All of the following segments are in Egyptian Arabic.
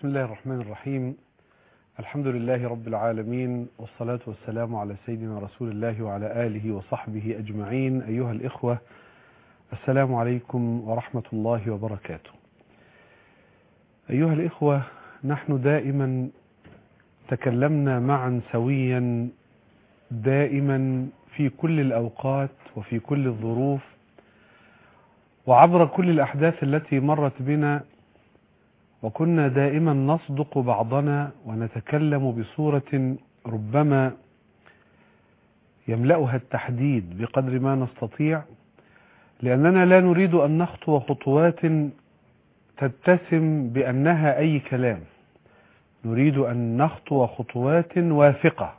بسم الله الرحمن الرحيم الحمد لله رب العالمين والصلاة والسلام على سيدنا رسول الله وعلى آله وصحبه أجمعين أيها الإخوة السلام عليكم ورحمة الله وبركاته أيها الإخوة نحن دائما تكلمنا معا سويا دائما في كل الأوقات وفي كل الظروف وعبر كل الأحداث التي مرت بنا وكنا دائما نصدق بعضنا ونتكلم بصورة ربما يملأها التحديد بقدر ما نستطيع لأننا لا نريد أن نخطو خطوات تتسم بأنها أي كلام نريد أن نخطو خطوات واثقة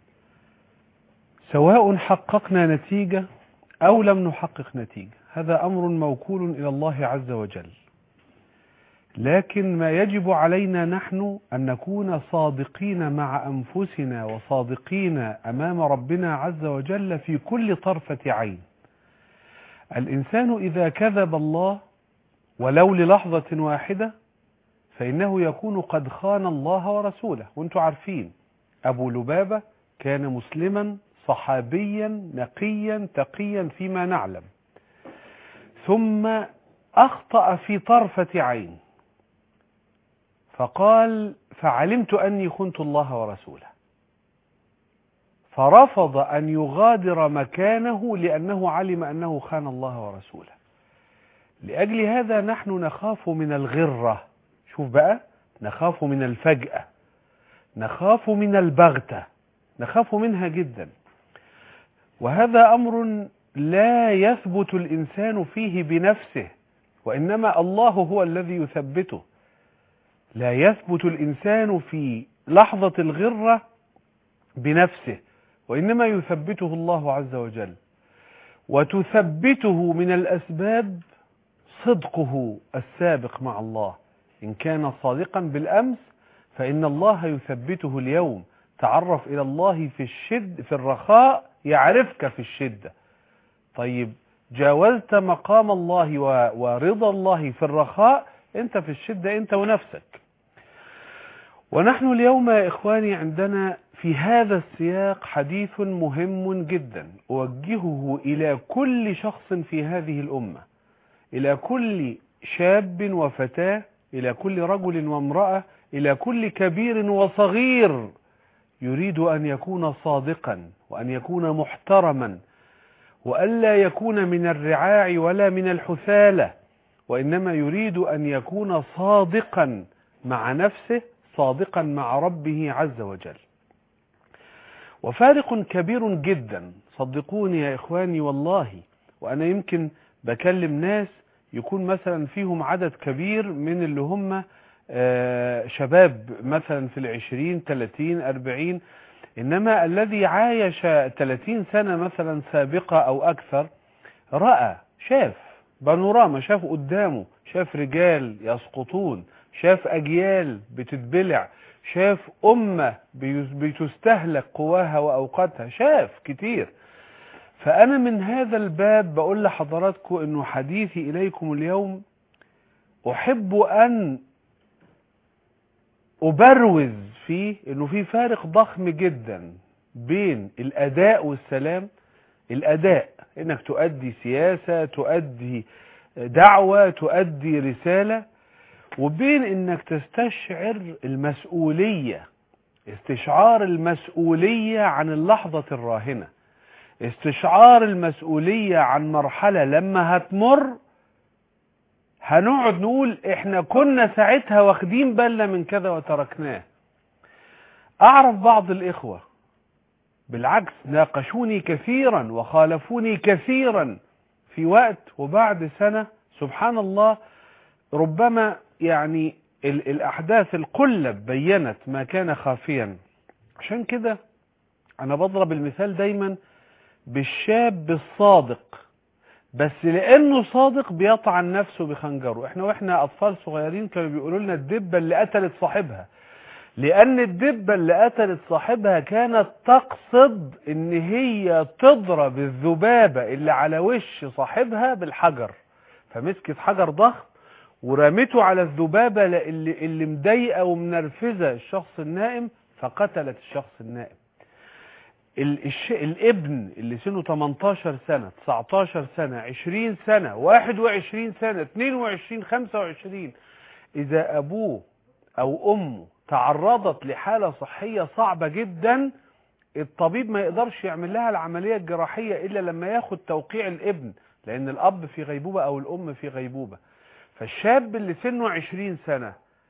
سواء حققنا نتيجة أو لم نحقق نتيجة هذا أمر موكول إلى الله عز وجل لكن ما يجب علينا نحن أن نكون صادقين مع أنفسنا وصادقين أمام ربنا عز وجل في كل طرفة عين الإنسان إذا كذب الله ولو للحظة واحدة فإنه يكون قد خان الله ورسوله وانتم عارفين أبو لبابة كان مسلما صحابيا نقيا تقيا فيما نعلم ثم أخطأ في طرفة عين فقال فعلمت أني خنت الله ورسوله فرفض أن يغادر مكانه لأنه علم أنه خان الله ورسوله لأجل هذا نحن نخاف من الغرة شوف بقى نخاف من الفجأة نخاف من البغتة نخاف منها جدا وهذا أمر لا يثبت الإنسان فيه بنفسه وإنما الله هو الذي يثبته لا يثبت الإنسان في لحظة الغرة بنفسه وإنما يثبته الله عز وجل وتثبته من الأسباب صدقه السابق مع الله إن كان صادقا بالأمس فإن الله يثبته اليوم تعرف إلى الله في الشد في الرخاء يعرفك في الشدة طيب جاوزت مقام الله ورضا الله في الرخاء انت في الشدة انت ونفسك ونحن اليوم يا إخواني عندنا في هذا السياق حديث مهم جدا أوجهه إلى كل شخص في هذه الأمة إلى كل شاب وفتاة إلى كل رجل وامرأة إلى كل كبير وصغير يريد أن يكون صادقا وأن يكون محترما وألا يكون من الرعاع ولا من الحثالة وإنما يريد أن يكون صادقا مع نفسه صادقا مع ربه عز وجل وفارق كبير جدا صدقوني يا إخواني والله وأنا يمكن بكلم ناس يكون مثلا فيهم عدد كبير من اللي هم شباب مثلا في العشرين ثلاثين أربعين إنما الذي عايش ثلاثين سنة مثلا سابقة أو أكثر رأى شاف بانوراما شاف قدامه شاف رجال يسقطون شاف أجيال بتتبلع شاف أمة بتستهلك قواها وأوقاتها شاف كتير فأنا من هذا الباب بقول لحضراتكم أنه حديثي إليكم اليوم أحب أن أبروز فيه أنه في فارق ضخم جدا بين الأداء والسلام الأداء أنك تؤدي سياسة تؤدي دعوة تؤدي رسالة وبين انك تستشعر المسؤولية استشعار المسؤولية عن اللحظة الراهنة استشعار المسؤولية عن مرحلة لما هتمر هنقعد نقول احنا كنا ساعتها واخدين بالنا من كذا وتركناه اعرف بعض الاخوة بالعكس ناقشوني كثيرا وخالفوني كثيرا في وقت وبعد سنة سبحان الله ربما يعني الأحداث القلب بينت ما كان خافيا عشان كده أنا بضرب المثال دايما بالشاب الصادق بس لأنه صادق بيطعن نفسه بخنجره احنا واحنا أطفال صغيرين كانوا بيقولوا لنا الدبة اللي قتلت صاحبها لأن الدبة اللي قتلت صاحبها كانت تقصد إن هي تضرب الذبابة اللي على وش صاحبها بالحجر فمسكت حجر ضخم ورمته على الذبابة اللي, اللي مضايقة ومنرفزة الشخص النائم فقتلت الشخص النائم ال- الش... الابن اللي سنه 18 سنة 19 سنة 20 سنة 21 سنة 22 25 إذا أبوه أو أمه تعرضت لحالة صحية صعبة جدا الطبيب ما يقدرش يعمل لها العملية الجراحية إلا لما ياخد توقيع الابن لأن الأب في غيبوبة أو الأم في غيبوبة فالشاب اللي سنه 20 سنة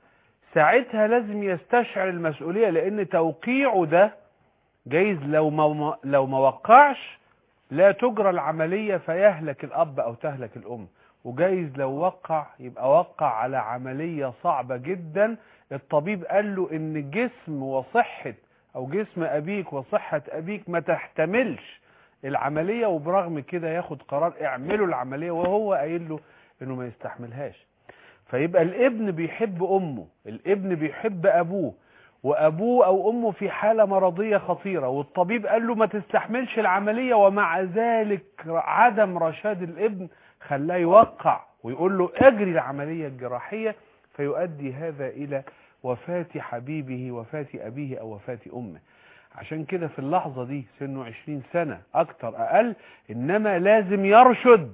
ساعتها لازم يستشعر المسؤولية لأن توقيعه ده جايز لو ما لو ما وقعش لا تجرى العملية فيهلك الأب أو تهلك الأم وجايز لو وقع يبقى وقع على عملية صعبة جدا الطبيب قال له إن جسم وصحة أو جسم أبيك وصحة أبيك ما تحتملش العملية وبرغم كده ياخد قرار اعملوا العملية وهو قايل له إنه ما يستحملهاش فيبقى الابن بيحب أمه الابن بيحب أبوه وابوه او امه في حالة مرضية خطيرة والطبيب قال له ما تستحملش العملية ومع ذلك عدم رشاد الابن خلاه يوقع ويقول له اجري العملية الجراحية فيؤدي هذا الى وفاة حبيبه وفاة ابيه او وفاة امه عشان كده في اللحظة دي سنه عشرين سنة اكتر اقل انما لازم يرشد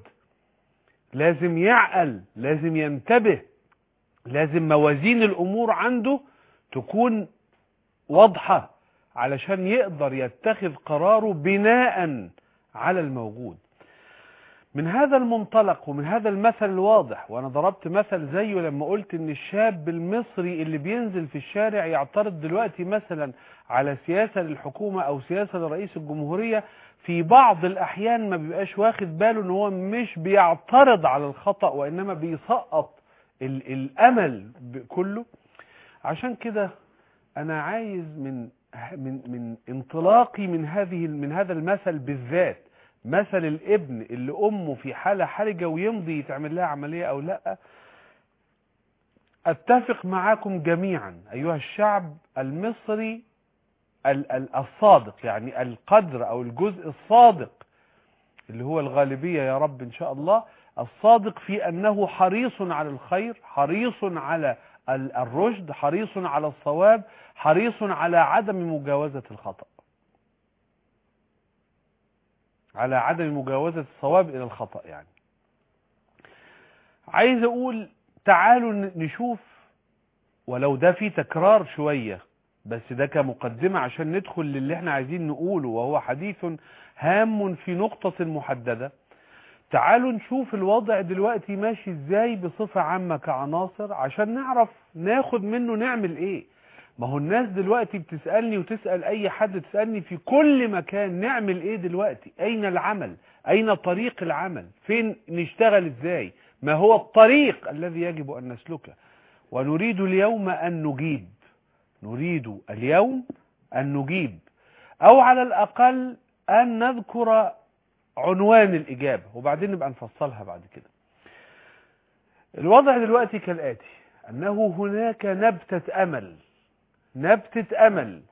لازم يعقل لازم ينتبه لازم موازين الامور عنده تكون واضحة علشان يقدر يتخذ قراره بناء على الموجود من هذا المنطلق ومن هذا المثل الواضح وانا ضربت مثل زيه لما قلت ان الشاب المصري اللي بينزل في الشارع يعترض دلوقتي مثلا على سياسة للحكومة او سياسة لرئيس الجمهورية في بعض الاحيان ما بيبقاش واخد باله ان هو مش بيعترض على الخطأ وانما بيسقط ال- الامل كله عشان كده انا عايز من من من انطلاقي من هذه من هذا المثل بالذات مثل الابن اللي امه في حاله حرجه ويمضي يتعمل لها عمليه او لا اتفق معاكم جميعا ايها الشعب المصري ال- ال- الصادق يعني القدر او الجزء الصادق اللي هو الغالبيه يا رب ان شاء الله الصادق في انه حريص على الخير حريص على ال- الرشد حريص على الصواب حريص على عدم مجاوزة الخطأ على عدم مجاوزة الصواب إلى الخطأ يعني عايز أقول تعالوا ن- نشوف ولو ده فيه تكرار شوية بس ده كمقدمة عشان ندخل للي احنا عايزين نقوله وهو حديث هام في نقطة محددة تعالوا نشوف الوضع دلوقتي ماشي ازاي بصفة عامة كعناصر عشان نعرف ناخد منه نعمل ايه ما هو الناس دلوقتي بتسألني وتسأل اي حد تسألني في كل مكان نعمل ايه دلوقتي اين العمل اين طريق العمل فين نشتغل ازاي ما هو الطريق الذي يجب ان نسلكه ونريد اليوم ان نجيب نريد اليوم ان نجيب او على الاقل ان نذكر عنوان الإجابة وبعدين نبقى نفصلها بعد كده الوضع دلوقتي كالآتي أنه هناك نبتة أمل نبتة أمل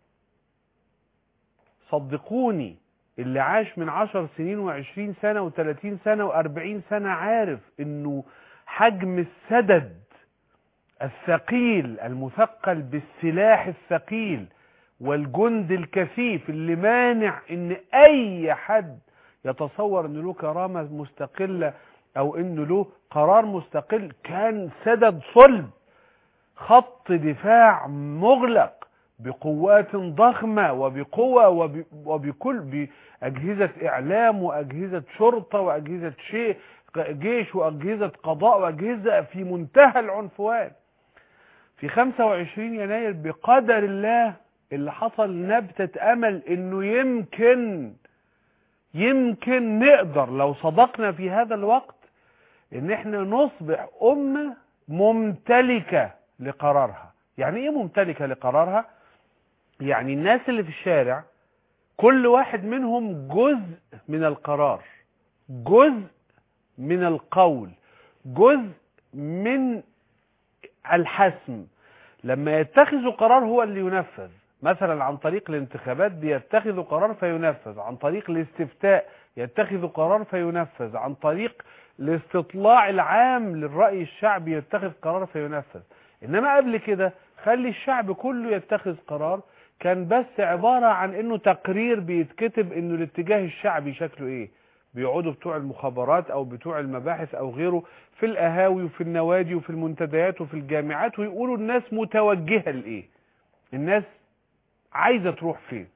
صدقوني اللي عاش من عشر سنين وعشرين سنة وثلاثين سنة وأربعين سنة عارف أنه حجم السدد الثقيل المثقل بالسلاح الثقيل والجند الكثيف اللي مانع ان اي حد يتصور ان له كرامة مستقلة او انه له قرار مستقل كان سدد صلب خط دفاع مغلق بقوات ضخمة وبقوة وب... وبكل بأجهزة إعلام وأجهزة شرطة وأجهزة شيء جيش وأجهزة قضاء وأجهزة في منتهى العنفوان في 25 يناير بقدر الله اللي حصل نبتة أمل إنه يمكن يمكن نقدر لو صدقنا في هذا الوقت ان احنا نصبح امة ممتلكة لقرارها يعني ايه ممتلكة لقرارها يعني الناس اللي في الشارع كل واحد منهم جزء من القرار جزء من القول جزء من الحسم لما يتخذوا قرار هو اللي ينفذ مثلا عن طريق الانتخابات بيتخذوا قرار فينفذ عن طريق الاستفتاء يتخذوا قرار فينفذ عن طريق الاستطلاع العام للرأي الشعبي يتخذ قرار فينفذ انما قبل كده خلي الشعب كله يتخذ قرار كان بس عبارة عن انه تقرير بيتكتب انه الاتجاه الشعبي شكله ايه بيقعدوا بتوع المخابرات او بتوع المباحث او غيره في القهاوي وفي النوادي وفي المنتديات وفي الجامعات ويقولوا الناس متوجهة لايه الناس عايزة تروح فين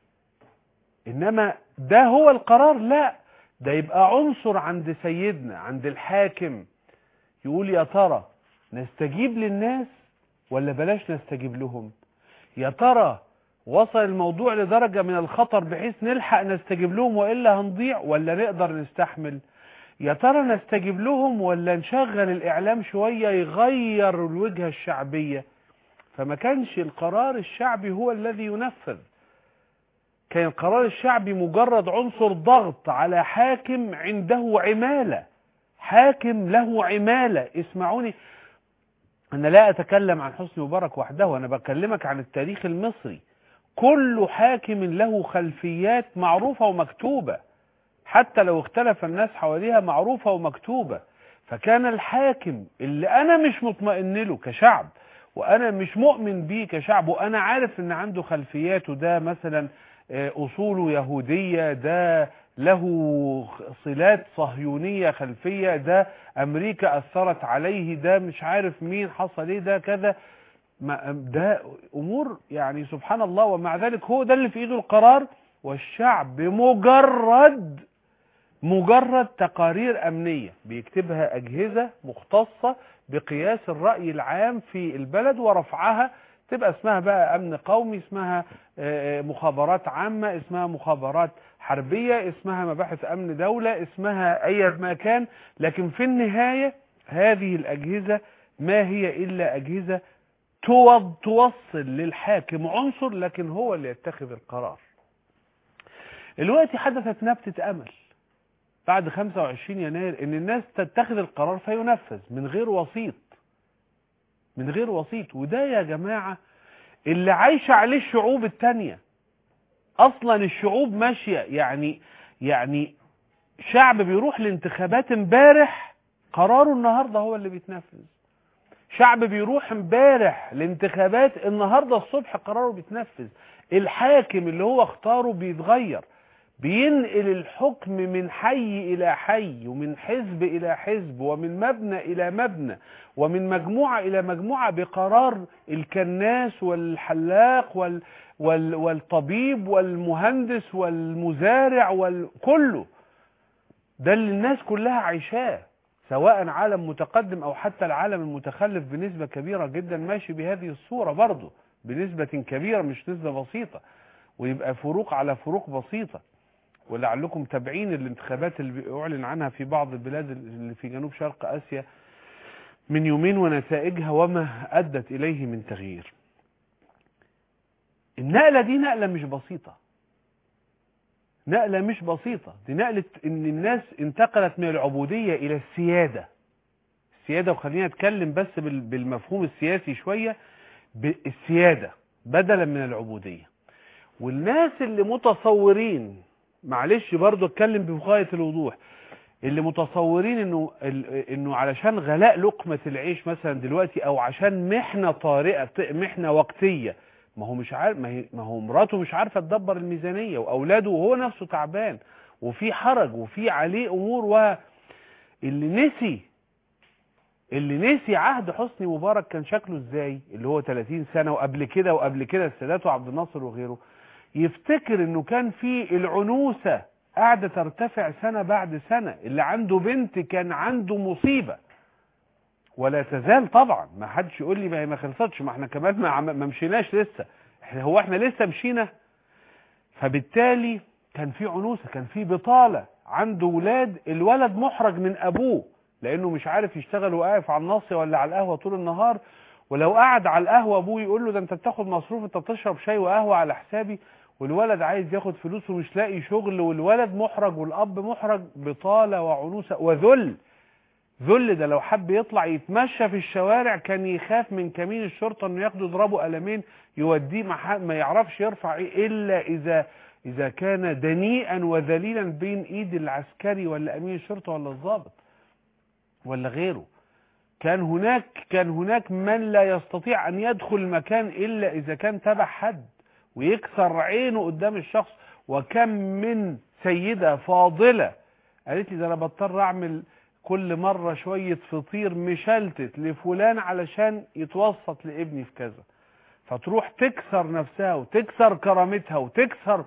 انما ده هو القرار لا ده يبقى عنصر عند سيدنا عند الحاكم يقول يا ترى نستجيب للناس ولا بلاش نستجيب لهم يا ترى وصل الموضوع لدرجة من الخطر بحيث نلحق نستجيب لهم وإلا هنضيع ولا نقدر نستحمل يا ترى نستجيب لهم ولا نشغل الإعلام شوية يغير الوجهة الشعبية فما كانش القرار الشعبي هو الذي ينفذ كان القرار الشعبي مجرد عنصر ضغط على حاكم عنده عمالة حاكم له عمالة اسمعوني أنا لا أتكلم عن حسني مبارك وحده أنا بكلمك عن التاريخ المصري كل حاكم له خلفيات معروفة ومكتوبة حتى لو اختلف الناس حواليها معروفة ومكتوبة فكان الحاكم اللي أنا مش مطمئن له كشعب وأنا مش مؤمن بيه كشعب وأنا عارف إن عنده خلفيات وده مثلا أصوله يهودية ده له صلات صهيونية خلفية ده أمريكا أثرت عليه ده مش عارف مين حصل ايه ده كذا ده أمور يعني سبحان الله ومع ذلك هو ده اللي في إيده القرار والشعب مجرد مجرد تقارير أمنية بيكتبها أجهزة مختصة بقياس الرأي العام في البلد ورفعها تبقى اسمها بقى أمن قومي اسمها مخابرات عامة اسمها مخابرات حربية اسمها مباحث أمن دولة اسمها أي ما كان لكن في النهاية هذه الأجهزة ما هي إلا أجهزة توصل للحاكم عنصر لكن هو اللي يتخذ القرار الوقت حدثت نبتة أمل بعد 25 يناير ان الناس تتخذ القرار فينفذ من غير وسيط من غير وسيط وده يا جماعة اللي عايشة عليه الشعوب التانية اصلا الشعوب ماشية يعني يعني شعب بيروح لانتخابات امبارح قراره النهاردة هو اللي بيتنفذ شعب بيروح امبارح لانتخابات النهاردة الصبح قراره بيتنفذ الحاكم اللي هو اختاره بيتغير بينقل الحكم من حي إلى حي ومن حزب إلى حزب ومن مبنى إلى مبنى ومن مجموعة إلى مجموعة بقرار الكناس والحلاق وال وال والطبيب والمهندس والمزارع وكله ده اللي الناس كلها عايشاه سواء عالم متقدم أو حتى العالم المتخلف بنسبة كبيرة جدا ماشي بهذه الصورة برضه بنسبة كبيرة مش نسبة بسيطة ويبقى فروق على فروق بسيطة ولعلكم تابعين الانتخابات اللي اعلن عنها في بعض البلاد اللي في جنوب شرق اسيا من يومين ونتائجها وما ادت اليه من تغيير النقلة دي نقلة مش بسيطة نقلة مش بسيطة دي نقلة ان الناس انتقلت من العبودية الى السيادة السيادة وخلينا نتكلم بس بالمفهوم السياسي شوية بالسيادة بدلا من العبودية والناس اللي متصورين معلش برضو اتكلم بغاية الوضوح اللي متصورين انه انه علشان غلاء لقمة العيش مثلا دلوقتي او عشان محنة طارئة محنة وقتية ما هو مش عارف ما هو مراته مش عارفة تدبر الميزانية واولاده وهو نفسه تعبان وفي حرج وفي عليه امور و اللي نسي اللي نسي عهد حسني مبارك كان شكله ازاي اللي هو 30 سنة وقبل كده وقبل كده السادات وعبد الناصر وغيره يفتكر انه كان في العنوسة قاعدة ترتفع سنة بعد سنة اللي عنده بنت كان عنده مصيبة ولا تزال طبعا ما حدش يقول لي ما هي ما خلصتش ما احنا كمان ما, ما مشيناش لسه احنا هو احنا لسه مشينا فبالتالي كان في عنوسة كان في بطالة عنده ولاد الولد محرج من ابوه لانه مش عارف يشتغل واقف على الناصية ولا على القهوة طول النهار ولو قعد على القهوة ابوه يقول له ده انت بتاخد مصروف انت بتشرب شاي وقهوة على حسابي والولد عايز ياخد فلوس ومش لاقي شغل والولد محرج والاب محرج بطالة وعنوسة وذل ذل ده لو حب يطلع يتمشى في الشوارع كان يخاف من كمين الشرطة انه ياخده يضربه قلمين يوديه ما, ما يعرفش يرفع ايه الا اذا اذا كان دنيئا وذليلا بين ايد العسكري ولا امين الشرطة ولا الضابط ولا غيره كان هناك كان هناك من لا يستطيع ان يدخل المكان الا اذا كان تبع حد ويكسر عينه قدام الشخص وكم من سيدة فاضلة قالت لي ده انا بضطر اعمل كل مرة شوية فطير مشلتت لفلان علشان يتوسط لابني في كذا فتروح تكسر نفسها وتكسر كرامتها وتكسر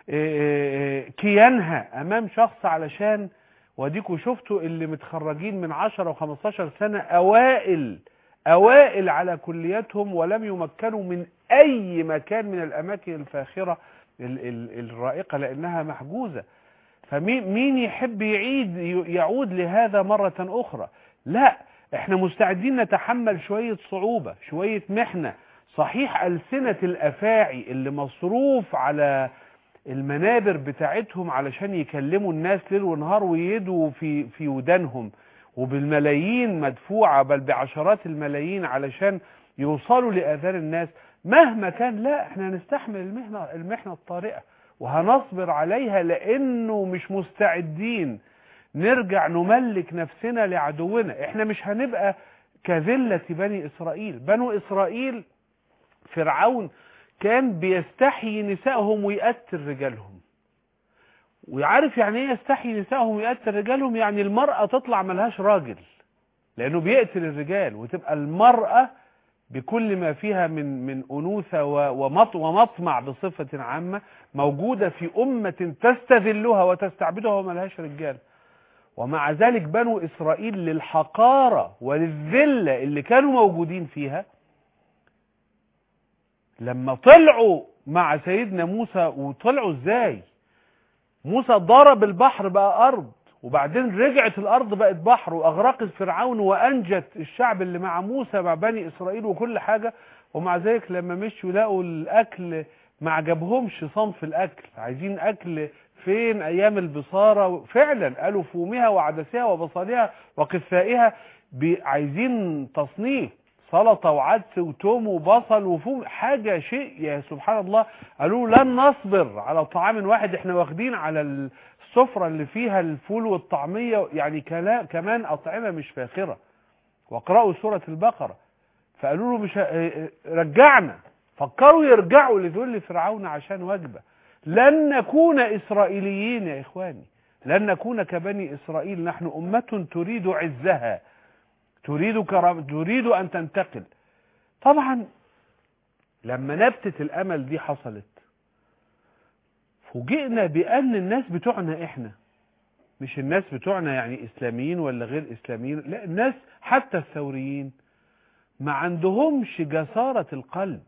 كيانها امام شخص علشان وديكوا شفتوا اللي متخرجين من 10 و15 سنة اوائل اوائل على كلياتهم ولم يمكنوا من اي مكان من الاماكن الفاخرة الرائقة لانها محجوزة فمين يحب يعيد يعود لهذا مرة اخرى لا احنا مستعدين نتحمل شوية صعوبة شوية محنة صحيح ألسنة الأفاعي اللي مصروف على المنابر بتاعتهم علشان يكلموا الناس ليل ونهار ويدوا في في ودانهم وبالملايين مدفوعة بل بعشرات الملايين علشان يوصلوا لآذان الناس مهما كان لا احنا هنستحمل المحنة المحنة الطارئة وهنصبر عليها لانه مش مستعدين نرجع نملك نفسنا لعدونا احنا مش هنبقى كذلة بني اسرائيل بنو اسرائيل فرعون كان بيستحيي نسائهم ويقتل رجالهم ويعرف يعني ايه يستحيي نسائهم ويقتل رجالهم يعني المرأة تطلع ملهاش راجل لانه بيقتل الرجال وتبقى المرأة بكل ما فيها من من انوثه ومطمع بصفه عامه موجوده في امه تستذلها وتستعبدها وملهاش رجال ومع ذلك بنو اسرائيل للحقاره وللذله اللي كانوا موجودين فيها لما طلعوا مع سيدنا موسى وطلعوا ازاي موسى ضرب البحر بقى ارض وبعدين رجعت الارض بقت بحر واغرقت فرعون وانجت الشعب اللي مع موسى مع بني اسرائيل وكل حاجة ومع ذلك لما مشوا لقوا الاكل ما عجبهمش صنف الاكل عايزين اكل فين ايام البصارة فعلا قالوا فومها وعدسها وبصلها وقثائها عايزين تصنيف سلطة وعدس وتوم وبصل وفوم حاجة شيء يا سبحان الله قالوا لن نصبر على طعام واحد احنا واخدين على السفرة اللي فيها الفول والطعمية يعني كمان أطعمة مش فاخرة واقرأوا سورة البقرة فقالوا له مش رجعنا فكروا يرجعوا لذل فرعون عشان وجبة لن نكون إسرائيليين يا إخواني لن نكون كبني إسرائيل نحن أمة تريد عزها تريد كرام تريد أن تنتقل طبعا لما نبتة الأمل دي حصلت فوجئنا بأن الناس بتوعنا إحنا مش الناس بتوعنا يعني إسلاميين ولا غير إسلاميين لا الناس حتى الثوريين ما عندهمش جسارة القلب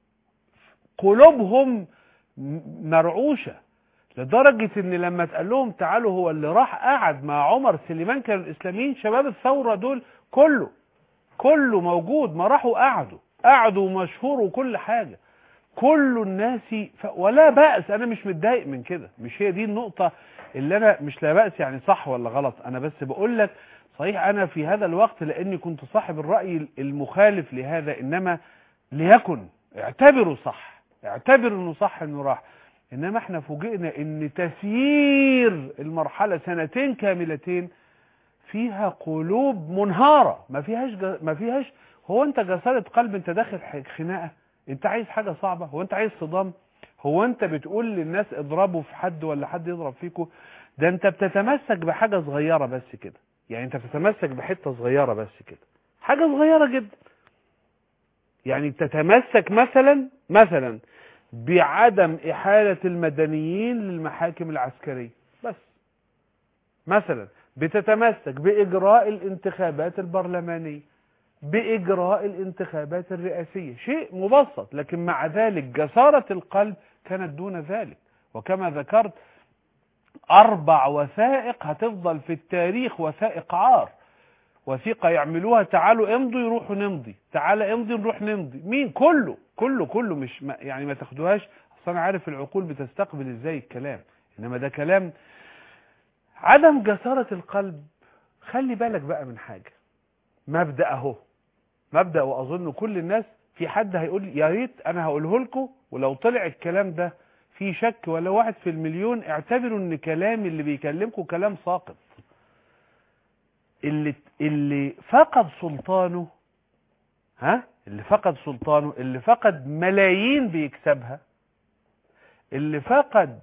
قلوبهم مرعوشة لدرجة ان لما تقال لهم تعالوا هو اللي راح قعد مع عمر سليمان كانوا الاسلاميين شباب الثورة دول كله كله موجود ما راحوا قعدوا قعدوا مشهور وكل حاجة كل الناس ف... ولا بأس انا مش متضايق من كده مش هي دي النقطة اللي انا مش لا بأس يعني صح ولا غلط انا بس بقول لك صحيح انا في هذا الوقت لاني كنت صاحب الرأي المخالف لهذا انما ليكن اعتبروا صح اعتبر انه صح انه راح انما احنا فوجئنا ان تسيير المرحلة سنتين كاملتين فيها قلوب منهارة ما فيهاش ج... ما فيهاش هو انت جسارة قلب انت داخل خناقة انت عايز حاجة صعبة هو انت عايز صدام هو انت بتقول للناس اضربوا في حد ولا حد يضرب فيكم ده انت بتتمسك بحاجة صغيرة بس كده يعني انت بتتمسك بحتة صغيرة بس كده حاجة صغيرة جدا يعني تتمسك مثلا مثلا بعدم إحالة المدنيين للمحاكم العسكرية بس مثلا بتتمسك بإجراء الانتخابات البرلمانية بإجراء الانتخابات الرئاسية شيء مبسط لكن مع ذلك جسارة القلب كانت دون ذلك وكما ذكرت أربع وثائق هتفضل في التاريخ وثائق عار وثيقة يعملوها تعالوا امضوا يروحوا نمضي تعالى امضي نروح نمضي مين كله كله كله مش ما يعني ما تاخدوهاش اصل انا عارف العقول بتستقبل ازاي الكلام انما ده كلام عدم جسارة القلب خلي بالك بقى من حاجة مبدأ اهو مبدأ واظن كل الناس في حد هيقول يا ريت انا هقوله لكم ولو طلع الكلام ده في شك ولا واحد في المليون اعتبروا ان كلامي اللي بيكلمكم كلام ساقط اللي اللي فقد سلطانه ها اللي فقد سلطانه اللي فقد ملايين بيكسبها اللي فقد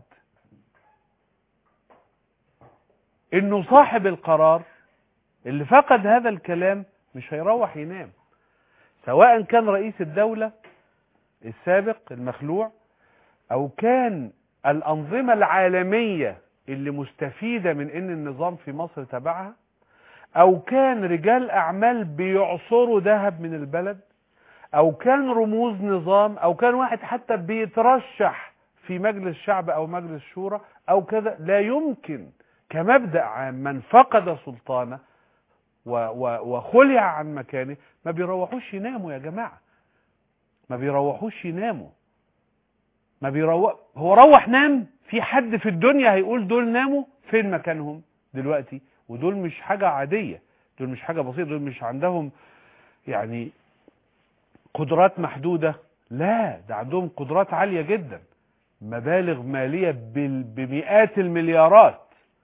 انه صاحب القرار اللي فقد هذا الكلام مش هيروح ينام سواء كان رئيس الدولة السابق المخلوع او كان الانظمة العالمية اللي مستفيدة من ان النظام في مصر تبعها او كان رجال اعمال بيعصروا ذهب من البلد او كان رموز نظام او كان واحد حتى بيترشح في مجلس شعب او مجلس شورى او كذا لا يمكن كمبدأ عام من فقد سلطانه وخلع عن مكانه ما بيروحوش يناموا يا جماعة ما بيروحوش يناموا ما بيروح هو روح نام في حد في الدنيا هيقول دول ناموا فين مكانهم دلوقتي ودول مش حاجة عادية دول مش حاجة بسيطة دول مش عندهم يعني قدرات محدودة لا ده عندهم قدرات عالية جدا مبالغ مالية بمئات المليارات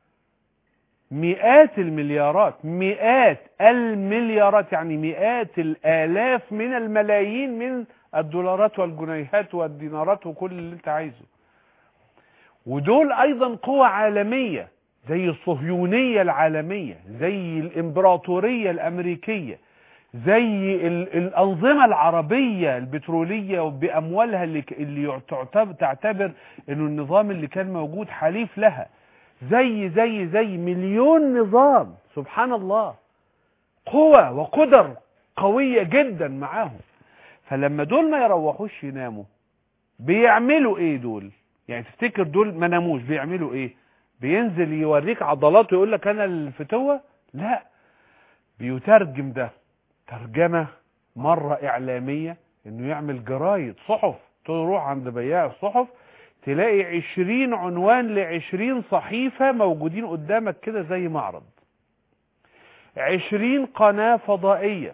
مئات المليارات مئات المليارات يعني مئات الآلاف من الملايين من الدولارات والجنيهات والدينارات وكل اللي انت عايزه ودول ايضا قوى عالمية زي الصهيونية العالمية زي الامبراطورية الامريكية زي الانظمة العربية البترولية باموالها اللي, اللي تعتبر انه النظام اللي كان موجود حليف لها زي زي زي مليون نظام سبحان الله قوى وقدر قوية جدا معاهم فلما دول ما يروحوش يناموا بيعملوا ايه دول يعني تفتكر دول ما ناموش بيعملوا ايه بينزل يوريك عضلاته ويقول لك انا الفتوة لا بيترجم ده ترجمة مرة اعلامية انه يعمل جرايد صحف تروح عند بياع الصحف تلاقي عشرين عنوان لعشرين صحيفة موجودين قدامك كده زي معرض عشرين قناة فضائية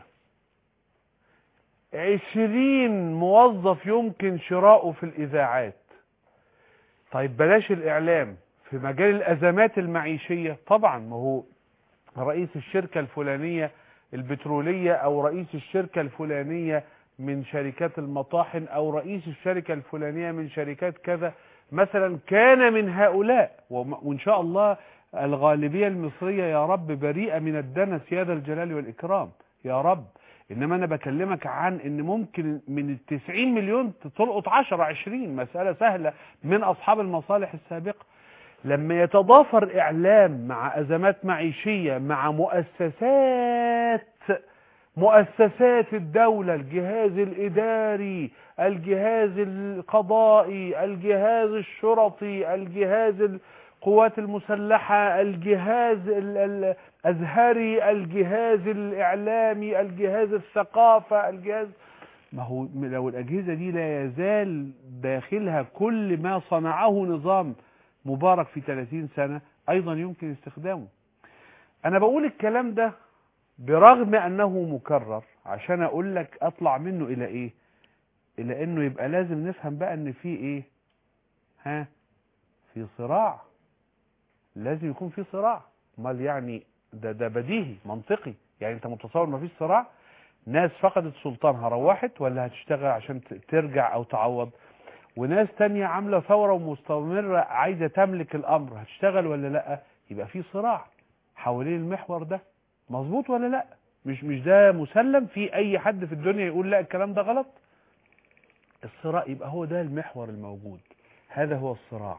عشرين موظف يمكن شراؤه في الإذاعات طيب بلاش الإعلام في مجال الأزمات المعيشية طبعا ما هو رئيس الشركة الفلانية البترولية أو رئيس الشركة الفلانية من شركات المطاحن أو رئيس الشركة الفلانية من شركات كذا مثلا كان من هؤلاء وإن شاء الله الغالبية المصرية يا رب بريئة من الدنس يا ذا الجلال والإكرام يا رب إنما أنا بكلمك عن إن ممكن من التسعين مليون تلقط عشرة عشرين مسألة سهلة من أصحاب المصالح السابقة لما يتضافر إعلام مع أزمات معيشية مع مؤسسات مؤسسات الدولة الجهاز الإداري الجهاز القضائي الجهاز الشرطي الجهاز القوات المسلحة الجهاز الأزهري الجهاز الإعلامي الجهاز الثقافة الجهاز ما هو لو الأجهزة دي لا يزال داخلها كل ما صنعه نظام مبارك في 30 سنة أيضا يمكن استخدامه أنا بقول الكلام ده برغم أنه مكرر عشان أقول لك أطلع منه إلى إيه إلى أنه يبقى لازم نفهم بقى أن في إيه ها في صراع لازم يكون في صراع امال يعني ده ده بديهي منطقي يعني انت متصور ما فيش صراع ناس فقدت سلطانها روحت ولا هتشتغل عشان ترجع او تعوض وناس تانية عاملة ثورة ومستمرة عايزة تملك الامر هتشتغل ولا لا يبقى في صراع حوالين المحور ده مظبوط ولا لا مش مش ده مسلم في اي حد في الدنيا يقول لا الكلام ده غلط الصراع يبقى هو ده المحور الموجود هذا هو الصراع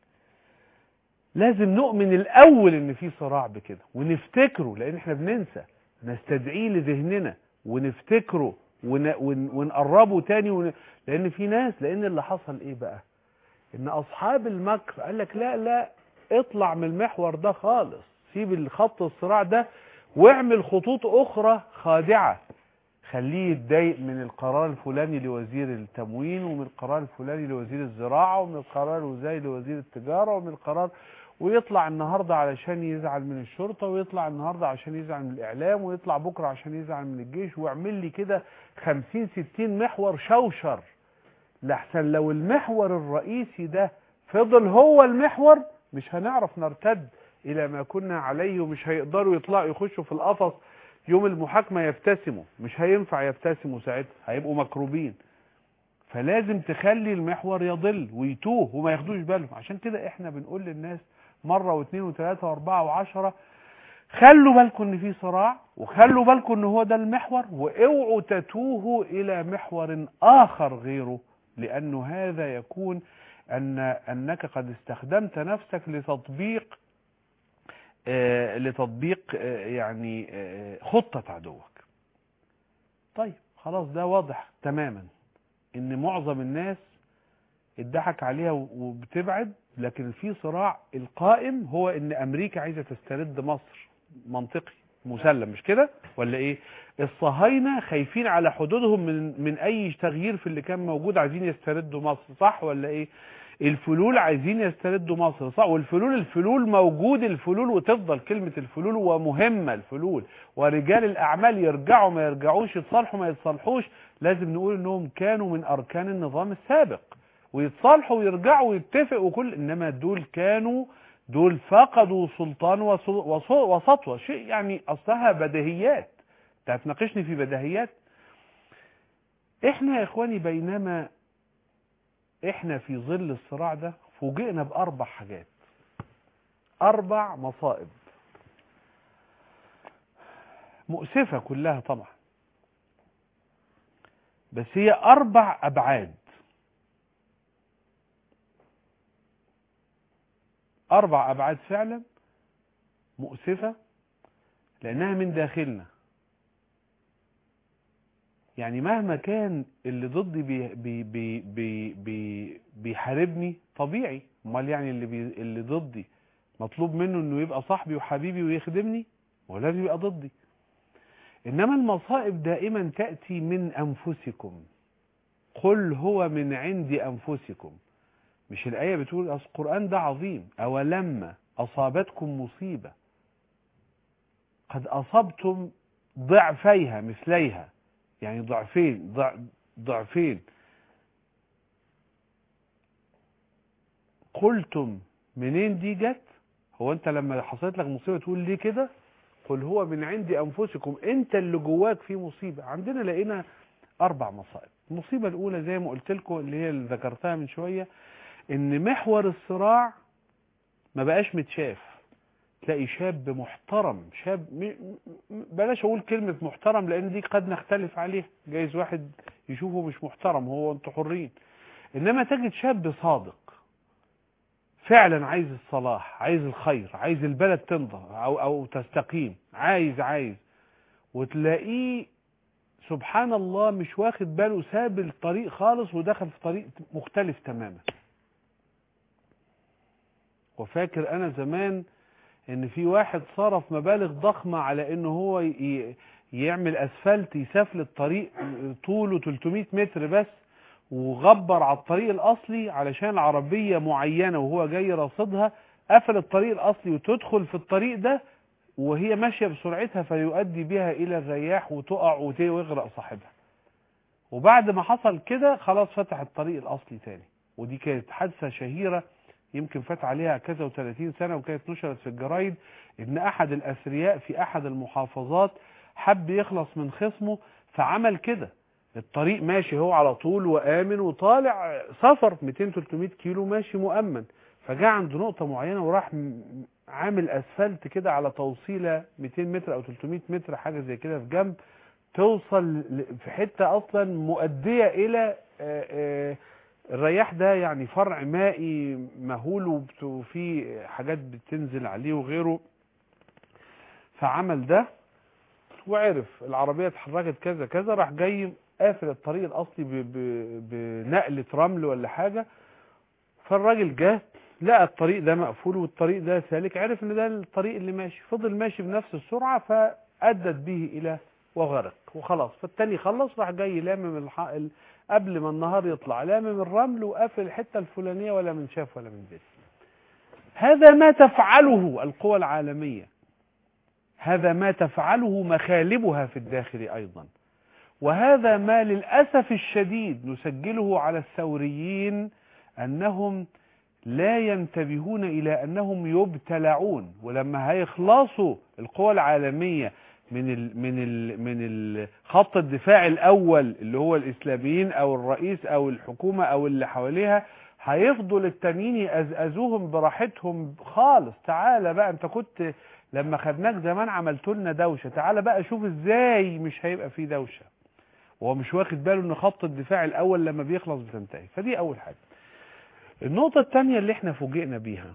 لازم نؤمن الاول ان في صراع بكده ونفتكره لان احنا بننسى نستدعيه لذهننا ونفتكره ون... ون... ونقربه تاني ون... لان في ناس لان اللي حصل ايه بقى ان اصحاب المكر قال لك لا لا اطلع من المحور ده خالص سيب الخط الصراع ده واعمل خطوط اخرى خادعة خليه يتضايق من القرار الفلاني لوزير التموين ومن القرار الفلاني لوزير الزراعة ومن القرار الوزاري لوزير التجارة ومن القرار ويطلع النهاردة علشان يزعل من الشرطة ويطلع النهاردة عشان يزعل من الإعلام ويطلع بكرة عشان يزعل من الجيش ويعمل لي كده خمسين ستين محور شوشر لحسن لو المحور الرئيسي ده فضل هو المحور مش هنعرف نرتد الى ما كنا عليه ومش هيقدروا يطلعوا يخشوا في القفص يوم المحاكمة يبتسموا مش هينفع يبتسموا ساعتها هيبقوا مكروبين فلازم تخلي المحور يضل ويتوه وما ياخدوش بالهم عشان كده احنا بنقول للناس مرة واثنين وثلاثة واربعة وعشرة خلوا بالكم ان في صراع وخلوا بالكم ان هو ده المحور واوعوا تتوهوا الى محور اخر غيره لانه هذا يكون ان انك قد استخدمت نفسك لتطبيق آه لتطبيق آه يعني آه خطة عدوك طيب خلاص ده واضح تماما ان معظم الناس اتضحك عليها وبتبعد لكن في صراع القائم هو ان امريكا عايزة تسترد مصر منطقي مسلم مش كده ولا ايه الصهاينة خايفين على حدودهم من من اي تغيير في اللي كان موجود عايزين يستردوا مصر صح ولا ايه الفلول عايزين يستردوا مصر صح والفلول الفلول موجود الفلول وتفضل كلمة الفلول ومهمة الفلول ورجال الأعمال يرجعوا ما يرجعوش يتصالحوا ما يتصالحوش لازم نقول انهم كانوا من أركان النظام السابق ويتصالحوا ويرجعوا ويتفقوا وكل إنما دول كانوا دول فقدوا سلطان وسطوة شيء يعني أصلها بديهيات هتناقشني في بديهيات احنا يا اخواني بينما احنا في ظل الصراع ده فوجئنا باربع حاجات اربع مصائب مؤسفة كلها طبعا بس هي اربع ابعاد اربع ابعاد فعلا مؤسفة لانها من داخلنا يعني مهما كان اللي ضدي بي بي بي بي بي بيحاربني طبيعي امال يعني اللي بي اللي ضدي مطلوب منه انه يبقى صاحبي وحبيبي ويخدمني هو لازم يبقى ضدي انما المصائب دائما تأتي من انفسكم قل هو من عند انفسكم مش الآية بتقول القرآن ده عظيم أولما أصابتكم مصيبة قد أصبتم ضعفيها مثليها يعني ضعفين ضع ضعفين قلتم منين دي جت هو انت لما حصلت لك مصيبه تقول ليه كده قل هو من عند انفسكم انت اللي جواك في مصيبه عندنا لقينا اربع مصائب المصيبه الاولى زي ما قلت لكم اللي هي اللي ذكرتها من شويه ان محور الصراع ما بقاش متشاف تلاقي شاب محترم شاب بلاش اقول كلمة محترم لان دي قد نختلف عليها جايز واحد يشوفه مش محترم هو انتوا حرين انما تجد شاب صادق فعلا عايز الصلاح عايز الخير عايز البلد تنضى او او تستقيم عايز عايز وتلاقيه سبحان الله مش واخد باله ساب الطريق خالص ودخل في طريق مختلف تماما وفاكر انا زمان ان في واحد صرف مبالغ ضخمة على ان هو يعمل اسفلت يسافل الطريق طوله 300 متر بس وغبر على الطريق الاصلي علشان عربية معينة وهو جاي راصدها قفل الطريق الاصلي وتدخل في الطريق ده وهي ماشية بسرعتها فيؤدي بها الى الرياح وتقع ويغرق صاحبها وبعد ما حصل كده خلاص فتح الطريق الاصلي تاني ودي كانت حادثة شهيرة يمكن فات عليها كذا و30 سنة وكانت نشرت في الجرايد ان احد الاثرياء في احد المحافظات حب يخلص من خصمه فعمل كده الطريق ماشي هو على طول وامن وطالع سفر 200 300 كيلو ماشي مؤمن فجاء عند نقطة معينة وراح عامل اسفلت كده على توصيلة 200 متر او 300 متر حاجة زي كده في جنب توصل في حتة اصلا مؤدية الى آآ آآ الرياح ده يعني فرع مائي مهول وفي حاجات بتنزل عليه وغيره فعمل ده وعرف العربية اتحركت كذا كذا راح جاي قافل الطريق الاصلي بنقلة رمل ولا حاجة فالراجل جه لقى الطريق ده مقفول والطريق ده سالك عرف ان ده الطريق اللي ماشي فضل ماشي بنفس السرعة فأدت به الى وغرق وخلاص فالتاني خلص راح جاي لامم الحائل قبل ما النهار يطلع لامم الرمل وقافل الحتة الفلانية ولا من شاف ولا من دري هذا ما تفعله القوى العالمية هذا ما تفعله مخالبها في الداخل أيضا وهذا ما للأسف الشديد نسجله على الثوريين أنهم لا ينتبهون إلى أنهم يبتلعون ولما هيخلصوا القوى العالمية من ال من ال من ال خط الدفاع الأول اللي هو الإسلاميين أو الرئيس أو الحكومة أو اللي حواليها هيفضل التانيين يأزأزوهم براحتهم خالص تعالى بقى انت كنت لما خدناك زمان عملت لنا دوشة تعالى بقى شوف ازاي مش هيبقى فيه دوشة وهو مش واخد باله ان خط الدفاع الاول لما بيخلص بتنتهي فدي اول حاجة النقطة التانية اللي احنا فوجئنا بيها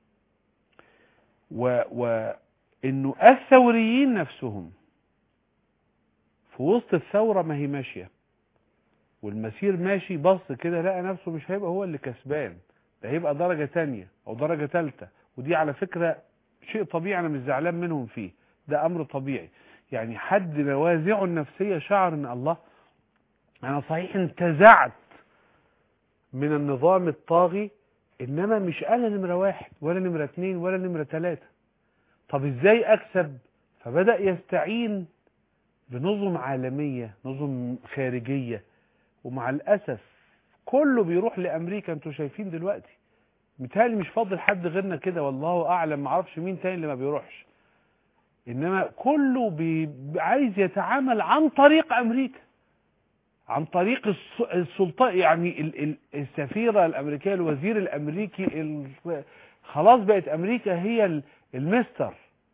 و, و انه الثوريين نفسهم في وسط الثورة ما هي ماشية والمسير ماشي بص كده لقى نفسه مش هيبقى هو اللي كسبان ده هيبقى درجة تانية او درجة تالتة ودي على فكرة شيء طبيعي انا مش زعلان منهم فيه ده امر طبيعي يعني حد نوازعه النفسية شعر ان الله انا صحيح انتزعت من النظام الطاغي انما مش انا نمرة واحد ولا نمرة اتنين ولا نمرة تلاتة طب ازاي اكسب فبدأ يستعين بنظم عالمية نظم خارجية ومع الاسف كله بيروح لامريكا انتوا شايفين دلوقتي متهيألي مش فاضل حد غيرنا كده والله اعلم معرفش مين تاني اللي ما بيروحش انما كله بي... عايز يتعامل عن طريق امريكا عن طريق السلطان يعني ال... ال... السفيره الامريكيه الوزير الامريكي ال... خلاص بقت امريكا هي المستر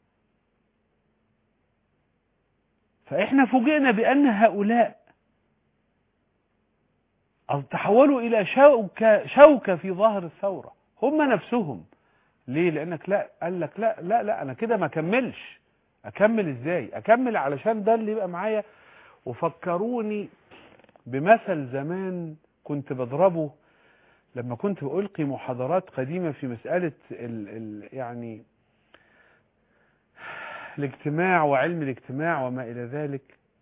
فاحنا فوجئنا بان هؤلاء تحولوا الى شوكه شوكه في ظهر الثوره هم نفسهم ليه لانك لا قال لك لا لا لا انا كده ما اكملش اكمل ازاي اكمل علشان ده اللي يبقى معايا وفكروني بمثل زمان كنت بضربه لما كنت بألقي محاضرات قديمة في مسألة ال ال يعني الاجتماع وعلم الاجتماع وما إلى ذلك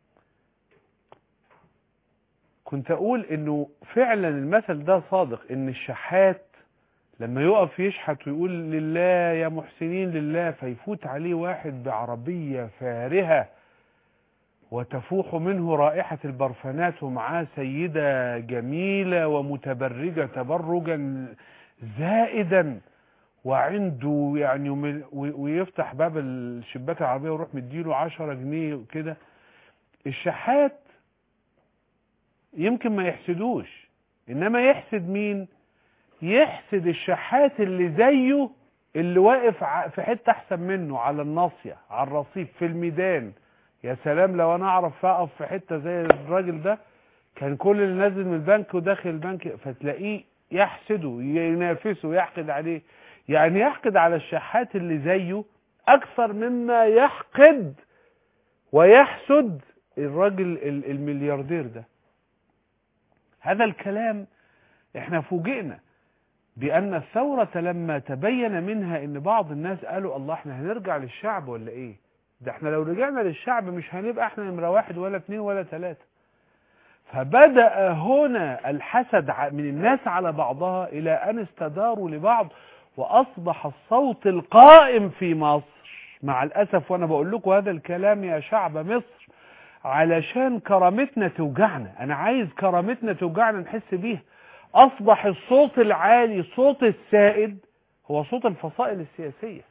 كنت أقول إنه فعلا المثل ده صادق إن الشحات لما يقف يشحت ويقول لله يا محسنين لله فيفوت عليه واحد بعربية فارهة وتفوح منه رائحة البرفانات ومعاه سيدة جميلة ومتبرجة تبرجا زائدا وعنده يعني ويفتح باب الشباك العربية ويروح مديله عشرة جنيه وكده الشحات يمكن ما يحسدوش انما يحسد مين يحسد الشحات اللي زيه اللي واقف في حتة احسن منه على الناصية على الرصيف في الميدان يا سلام لو انا اعرف اقف في حتة زي الراجل ده كان كل اللي نازل من البنك وداخل البنك فتلاقيه يحسده ينافسه يحقد عليه يعني يحقد على الشحات اللي زيه اكثر مما يحقد ويحسد الراجل الملياردير ده هذا الكلام احنا فوجئنا بأن الثورة لما تبين منها ان بعض الناس قالوا الله احنا هنرجع للشعب ولا ايه ده احنا لو رجعنا للشعب مش هنبقى احنا نمرة واحد ولا اتنين ولا تلاتة فبدأ هنا الحسد من الناس على بعضها الى ان استداروا لبعض واصبح الصوت القائم في مصر مع الاسف وانا بقول لكم هذا الكلام يا شعب مصر علشان كرامتنا توجعنا انا عايز كرامتنا توجعنا نحس بيها اصبح الصوت العالي صوت السائد هو صوت الفصائل السياسية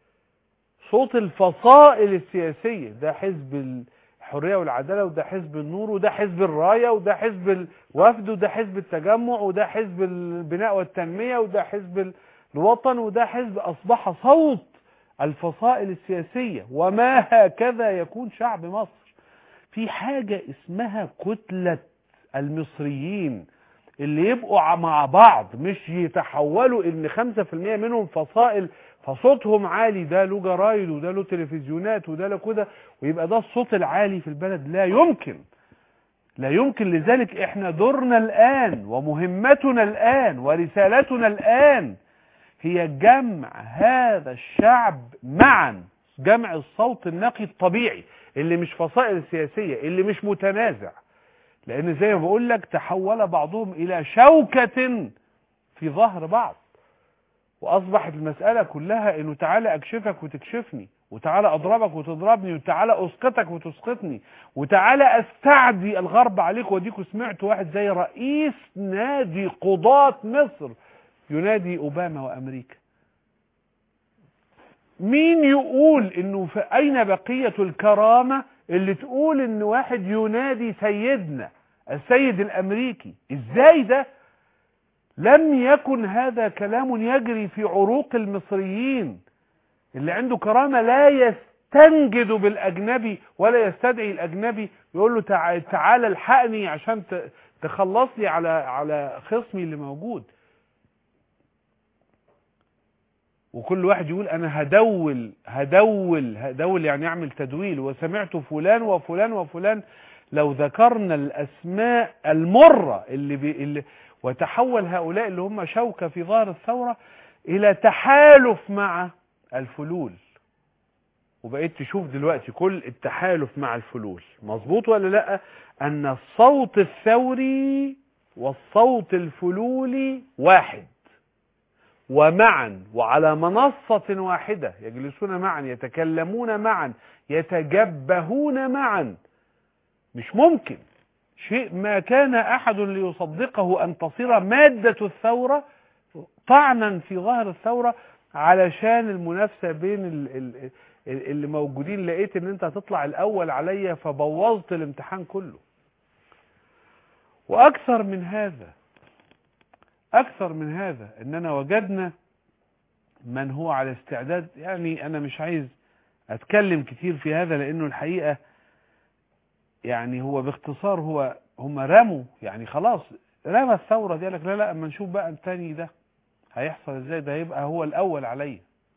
صوت الفصائل السياسية ده حزب الحرية والعدالة وده حزب النور وده حزب الراية وده حزب الوفد وده حزب التجمع وده حزب البناء والتنمية وده حزب الوطن وده حزب أصبح صوت الفصائل السياسية وما هكذا يكون شعب مصر في حاجة اسمها كتلة المصريين اللي يبقوا مع بعض مش يتحولوا ان 5% منهم فصائل فصوتهم عالي ده له جرايد وده له تلفزيونات وده له كده ويبقى ده الصوت العالي في البلد لا يمكن لا يمكن لذلك احنا دورنا الان ومهمتنا الان ورسالتنا الان هي جمع هذا الشعب معا جمع الصوت النقي الطبيعي اللي مش فصائل سياسية اللي مش متنازع لان زي ما بقول لك تحول بعضهم الى شوكة في ظهر بعض واصبحت المسألة كلها انه تعالى اكشفك وتكشفني وتعالى اضربك وتضربني وتعالى اسقطك وتسقطني وتعالى استعدي الغرب عليك وديكوا سمعت واحد زي رئيس نادي قضاة مصر ينادي اوباما وامريكا مين يقول انه في اين بقية الكرامة اللي تقول ان واحد ينادي سيدنا السيد الامريكي ازاي ده لم يكن هذا كلام يجري في عروق المصريين اللي عنده كرامة لا يستنجد بالاجنبي ولا يستدعي الاجنبي يقول له تعالى الحقني عشان تخلص لي على على خصمي اللي موجود وكل واحد يقول انا هدول هدول هدول يعني اعمل تدويل وسمعت فلان وفلان وفلان لو ذكرنا الاسماء المرة اللي, بي اللي وتحول هؤلاء اللي هم شوكة في ظاهر الثورة الى تحالف مع الفلول وبقيت تشوف دلوقتي كل التحالف مع الفلول مظبوط ولا لا ان الصوت الثوري والصوت الفلولي واحد ومعا وعلى منصة واحدة يجلسون معا يتكلمون معا يتجبهون معا مش ممكن شيء ما كان أحد ليصدقه أن تصير مادة الثورة طعنا في ظاهر الثورة علشان المنافسة بين اللي موجودين لقيت ان انت هتطلع الاول عليا فبوظت الامتحان كله واكثر من هذا اكثر من هذا اننا وجدنا من هو على استعداد يعني انا مش عايز اتكلم كتير في هذا لانه الحقيقة يعني هو باختصار هو هم رموا يعني خلاص رمى الثورة دي لك لا لا اما نشوف بقى التاني ده هيحصل ازاي ده هيبقى هو الاول عليا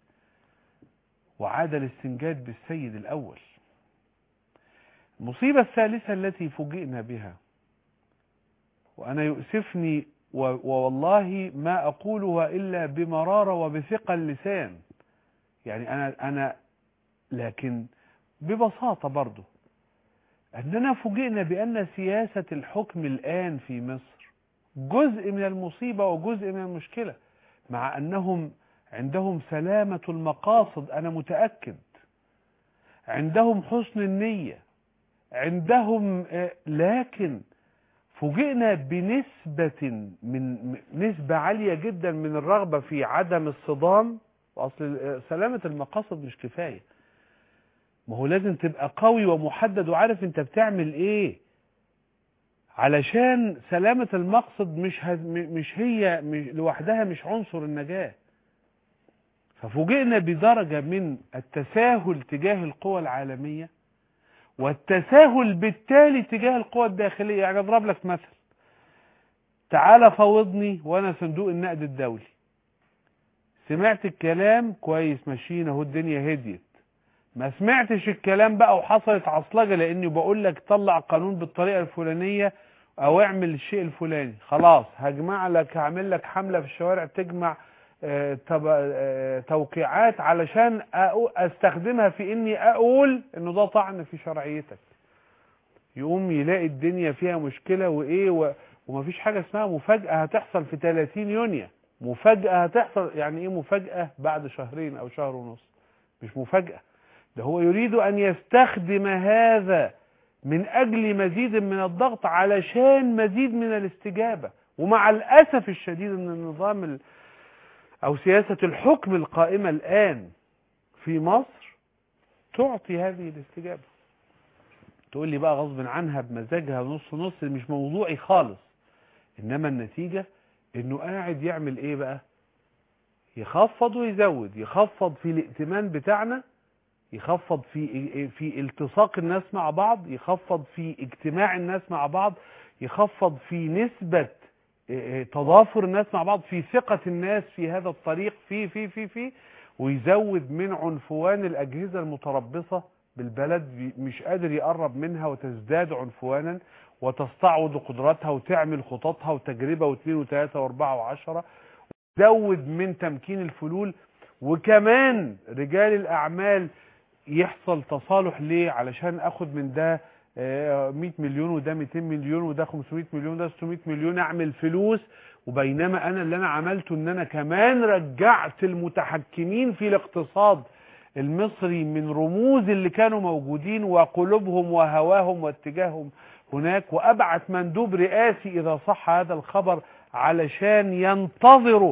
وعاد الاستنجاد بالسيد الاول المصيبة الثالثة التي فوجئنا بها وانا يؤسفني والله ما أقولها إلا بمرارة وبثقة اللسان يعني أنا, أنا لكن ببساطة برضو أننا فوجئنا بأن سياسة الحكم الآن في مصر جزء من المصيبة وجزء من المشكلة مع أنهم عندهم سلامة المقاصد أنا متأكد عندهم حسن النية عندهم لكن فوجئنا بنسبة من نسبة عالية جدا من الرغبة في عدم الصدام واصل سلامة المقاصد مش كفاية ما هو لازم تبقى قوي ومحدد وعارف انت بتعمل ايه علشان سلامة المقصد مش مش هي مش لوحدها مش عنصر النجاة ففوجئنا بدرجة من التساهل تجاه القوى العالمية والتساهل بالتالي تجاه القوى الداخلية يعني اضرب لك مثل تعال فوضني وانا صندوق النقد الدولي سمعت الكلام كويس ماشيين اهو الدنيا هديت ما سمعتش الكلام بقى وحصلت عصلجة لاني بقول لك طلع قانون بالطريقة الفلانية او اعمل الشيء الفلاني خلاص هجمع لك هعمل لك حملة في الشوارع تجمع توقيعات علشان استخدمها في اني اقول انه ده طعن في شرعيتك يقوم يلاقي الدنيا فيها مشكلة وايه و... ومفيش حاجة اسمها مفاجأة هتحصل في 30 يونيو مفاجأة هتحصل يعني ايه مفاجأة بعد شهرين او شهر ونص مش مفاجأة ده هو يريد ان يستخدم هذا من اجل مزيد من الضغط علشان مزيد من الاستجابة ومع الاسف الشديد ان النظام ال... او سياسة الحكم القائمة الان في مصر تعطي هذه الاستجابة تقول لي بقى غصب عنها بمزاجها نص نص مش موضوعي خالص انما النتيجة انه قاعد يعمل ايه بقى يخفض ويزود يخفض في الائتمان بتاعنا يخفض في في التصاق الناس مع بعض يخفض في اجتماع الناس مع بعض يخفض في نسبة تضافر الناس مع بعض في ثقة الناس في هذا الطريق في في في في ويزود من عنفوان الأجهزة المتربصة بالبلد مش قادر يقرب منها وتزداد عنفوانا وتستعوض قدراتها وتعمل خططها وتجربة واثنين وثلاثة واربعة وعشرة وتزود من تمكين الفلول وكمان رجال الأعمال يحصل تصالح ليه علشان اخد من ده 100 مليون وده 200 مليون وده 500 مليون وده 600 مليون اعمل فلوس وبينما انا اللي انا عملته ان انا كمان رجعت المتحكمين في الاقتصاد المصري من رموز اللي كانوا موجودين وقلوبهم وهواهم واتجاههم هناك وابعت مندوب رئاسي اذا صح هذا الخبر علشان ينتظروا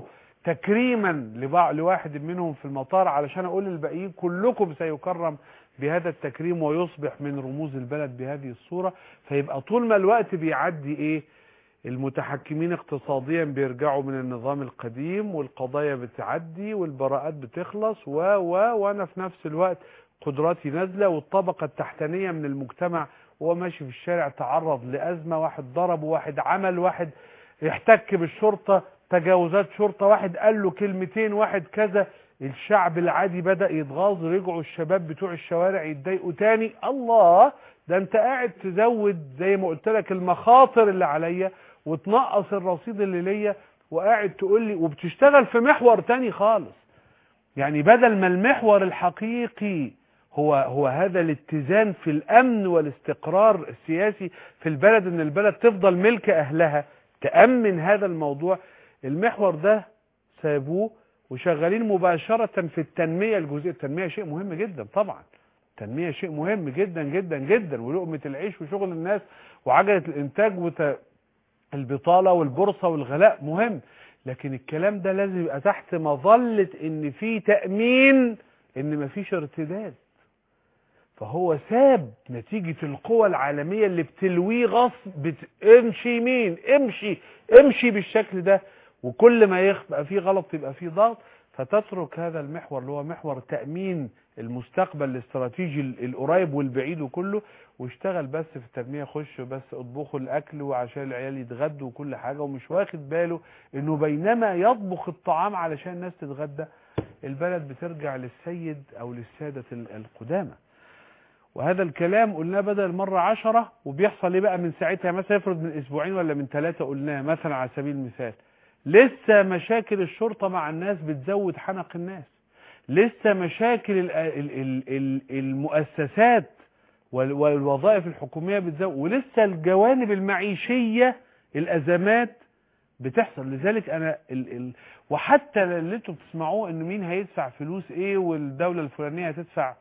تكريما لبعض لواحد منهم في المطار علشان اقول للباقيين كلكم سيكرم بهذا التكريم ويصبح من رموز البلد بهذه الصورة فيبقى طول ما الوقت بيعدي ايه المتحكمين اقتصاديا بيرجعوا من النظام القديم والقضايا بتعدي والبراءات بتخلص و و وانا في نفس الوقت قدراتي نازله والطبقه التحتانيه من المجتمع وهو ماشي في الشارع تعرض لازمه واحد ضرب واحد عمل واحد يحتك بالشرطه تجاوزات شرطه واحد قال له كلمتين واحد كذا الشعب العادي بدأ يتغاظ رجعوا الشباب بتوع الشوارع يتضايقوا تاني الله ده انت قاعد تزود زي ما قلت لك المخاطر اللي عليا وتنقص الرصيد اللي ليا وقاعد تقول لي وبتشتغل في محور تاني خالص يعني بدل ما المحور الحقيقي هو هو هذا الاتزان في الامن والاستقرار السياسي في البلد ان البلد تفضل ملك اهلها تامن هذا الموضوع المحور ده سابوه وشغالين مباشرة في التنمية الجزئية التنمية شيء مهم جدا طبعا التنمية شيء مهم جدا جدا جدا ولقمة العيش وشغل الناس وعجلة الانتاج وت... البطالة والبورصة والغلاء مهم لكن الكلام ده لازم يبقى تحت مظلة ان في تأمين ان مفيش ارتداد فهو ساب نتيجة القوى العالمية اللي بتلويه غصب بت... امشي مين امشي امشي بالشكل ده وكل ما يبقى فيه غلط يبقى فيه ضغط فتترك هذا المحور اللي هو محور تأمين المستقبل الاستراتيجي القريب والبعيد وكله واشتغل بس في التنمية خش بس اطبخوا الاكل وعشان العيال يتغدوا وكل حاجة ومش واخد باله انه بينما يطبخ الطعام علشان الناس تتغدى البلد بترجع للسيد او للسادة القدامى وهذا الكلام قلناه بدل مرة عشرة وبيحصل ايه بقى من ساعتها مثلا يفرض من اسبوعين ولا من ثلاثة قلناه مثلا على سبيل المثال لسه مشاكل الشرطة مع الناس بتزود حنق الناس لسه مشاكل المؤسسات والوظائف الحكومية بتزود ولسه الجوانب المعيشية الأزمات بتحصل لذلك أنا ال ال وحتى اللي انتم بتسمعوه ان مين هيدفع فلوس ايه والدولة الفلانية هتدفع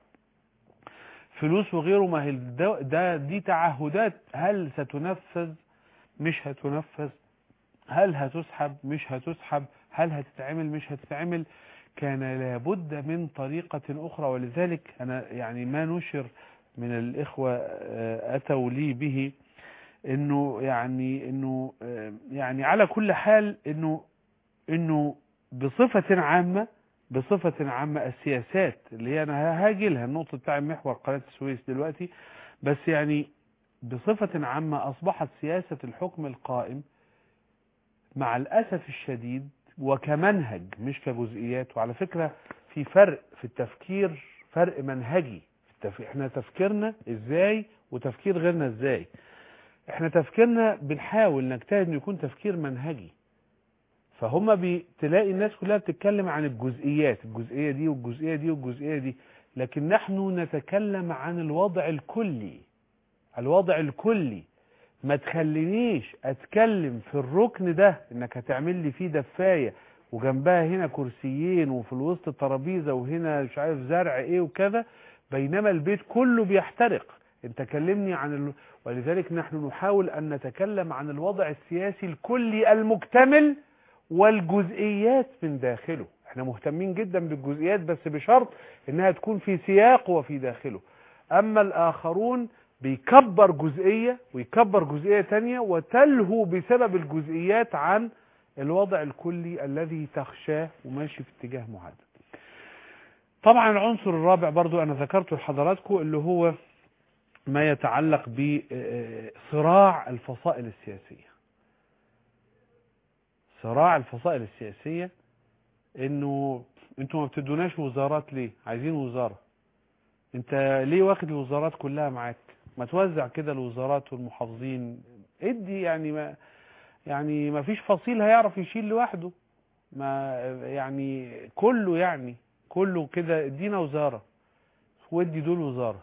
فلوس وغيره ما هي ده دي تعهدات هل ستنفذ مش هتنفذ هل هتسحب مش هتسحب هل هتتعمل مش هتتعمل كان لابد من طريقة أخرى ولذلك أنا يعني ما نشر من الإخوة أتوا لي به إنه يعني إنه يعني على كل حال إنه إنه بصفة عامة بصفة عامة السياسات اللي هي أنا هاجي لها النقطة بتاع محور قناة السويس دلوقتي بس يعني بصفة عامة أصبحت سياسة الحكم القائم مع الأسف الشديد وكمنهج مش كجزئيات وعلى فكرة في فرق في التفكير فرق منهجي في التف... احنا تفكيرنا ازاي وتفكير غيرنا ازاي احنا تفكيرنا بنحاول نجتهد انه يكون تفكير منهجي فهم بتلاقي الناس كلها بتتكلم عن الجزئيات الجزئية دي والجزئية دي والجزئية دي لكن نحن نتكلم عن الوضع الكلي الوضع الكلي ما تخلينيش اتكلم في الركن ده انك هتعمل لي فيه دفاية وجنبها هنا كرسيين وفي الوسط ترابيزة وهنا مش عارف زرع ايه وكذا بينما البيت كله بيحترق انت كلمني عن ال... ولذلك نحن نحاول ان نتكلم عن الوضع السياسي الكلي المكتمل والجزئيات من داخله احنا مهتمين جدا بالجزئيات بس بشرط انها تكون في سياق وفي داخله اما الاخرون بيكبر جزئية ويكبر جزئية تانية وتلهو بسبب الجزئيات عن الوضع الكلي الذي تخشاه وماشي في اتجاه محدد طبعا العنصر الرابع برضو انا ذكرته لحضراتكم اللي هو ما يتعلق بصراع الفصائل السياسية صراع الفصائل السياسية انه انتوا ما بتدوناش وزارات ليه عايزين وزارة انت ليه واخد الوزارات كلها معاك ما توزع كده الوزارات والمحافظين ادي يعني ما يعني ما فيش فصيل هيعرف يشيل لوحده ما يعني كله يعني كله كده ادينا وزارة وادي دول وزارة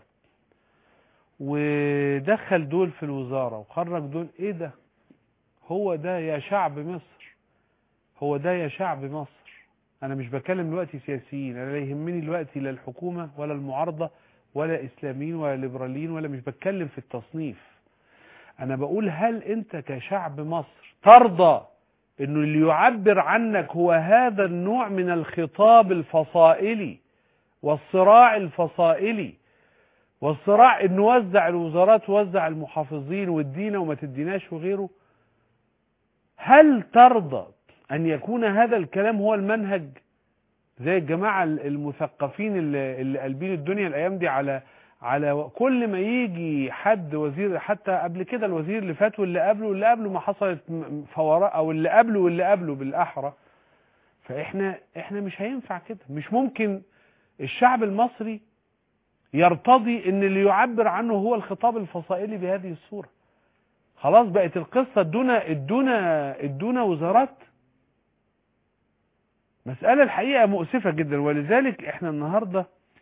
ودخل دول في الوزارة وخرج دول ايه ده هو ده يا شعب مصر هو ده يا شعب مصر انا مش بكلم دلوقتي سياسيين انا لا يهمني دلوقتي لا الحكومة ولا المعارضة ولا اسلاميين ولا ليبراليين ولا مش بتكلم في التصنيف انا بقول هل انت كشعب مصر ترضى انه اللي يعبر عنك هو هذا النوع من الخطاب الفصائلي والصراع الفصائلي والصراع ان نوزع الوزارات ووزع المحافظين وادينا وما تديناش وغيره هل ترضى ان يكون هذا الكلام هو المنهج زي الجماعة المثقفين اللي, اللي قلبين الدنيا الايام دي على على كل ما يجي حد وزير حتى قبل كده الوزير اللي فات واللي قبله واللي قبله ما حصلت فوراء او اللي قبله واللي قبله بالاحرى فاحنا احنا مش هينفع كده مش ممكن الشعب المصري يرتضي ان اللي يعبر عنه هو الخطاب الفصائلي بهذه الصورة خلاص بقت القصة ادونا ادونا ادونا وزارات مسألة الحقيقة مؤسفة جدا ولذلك احنا النهاردة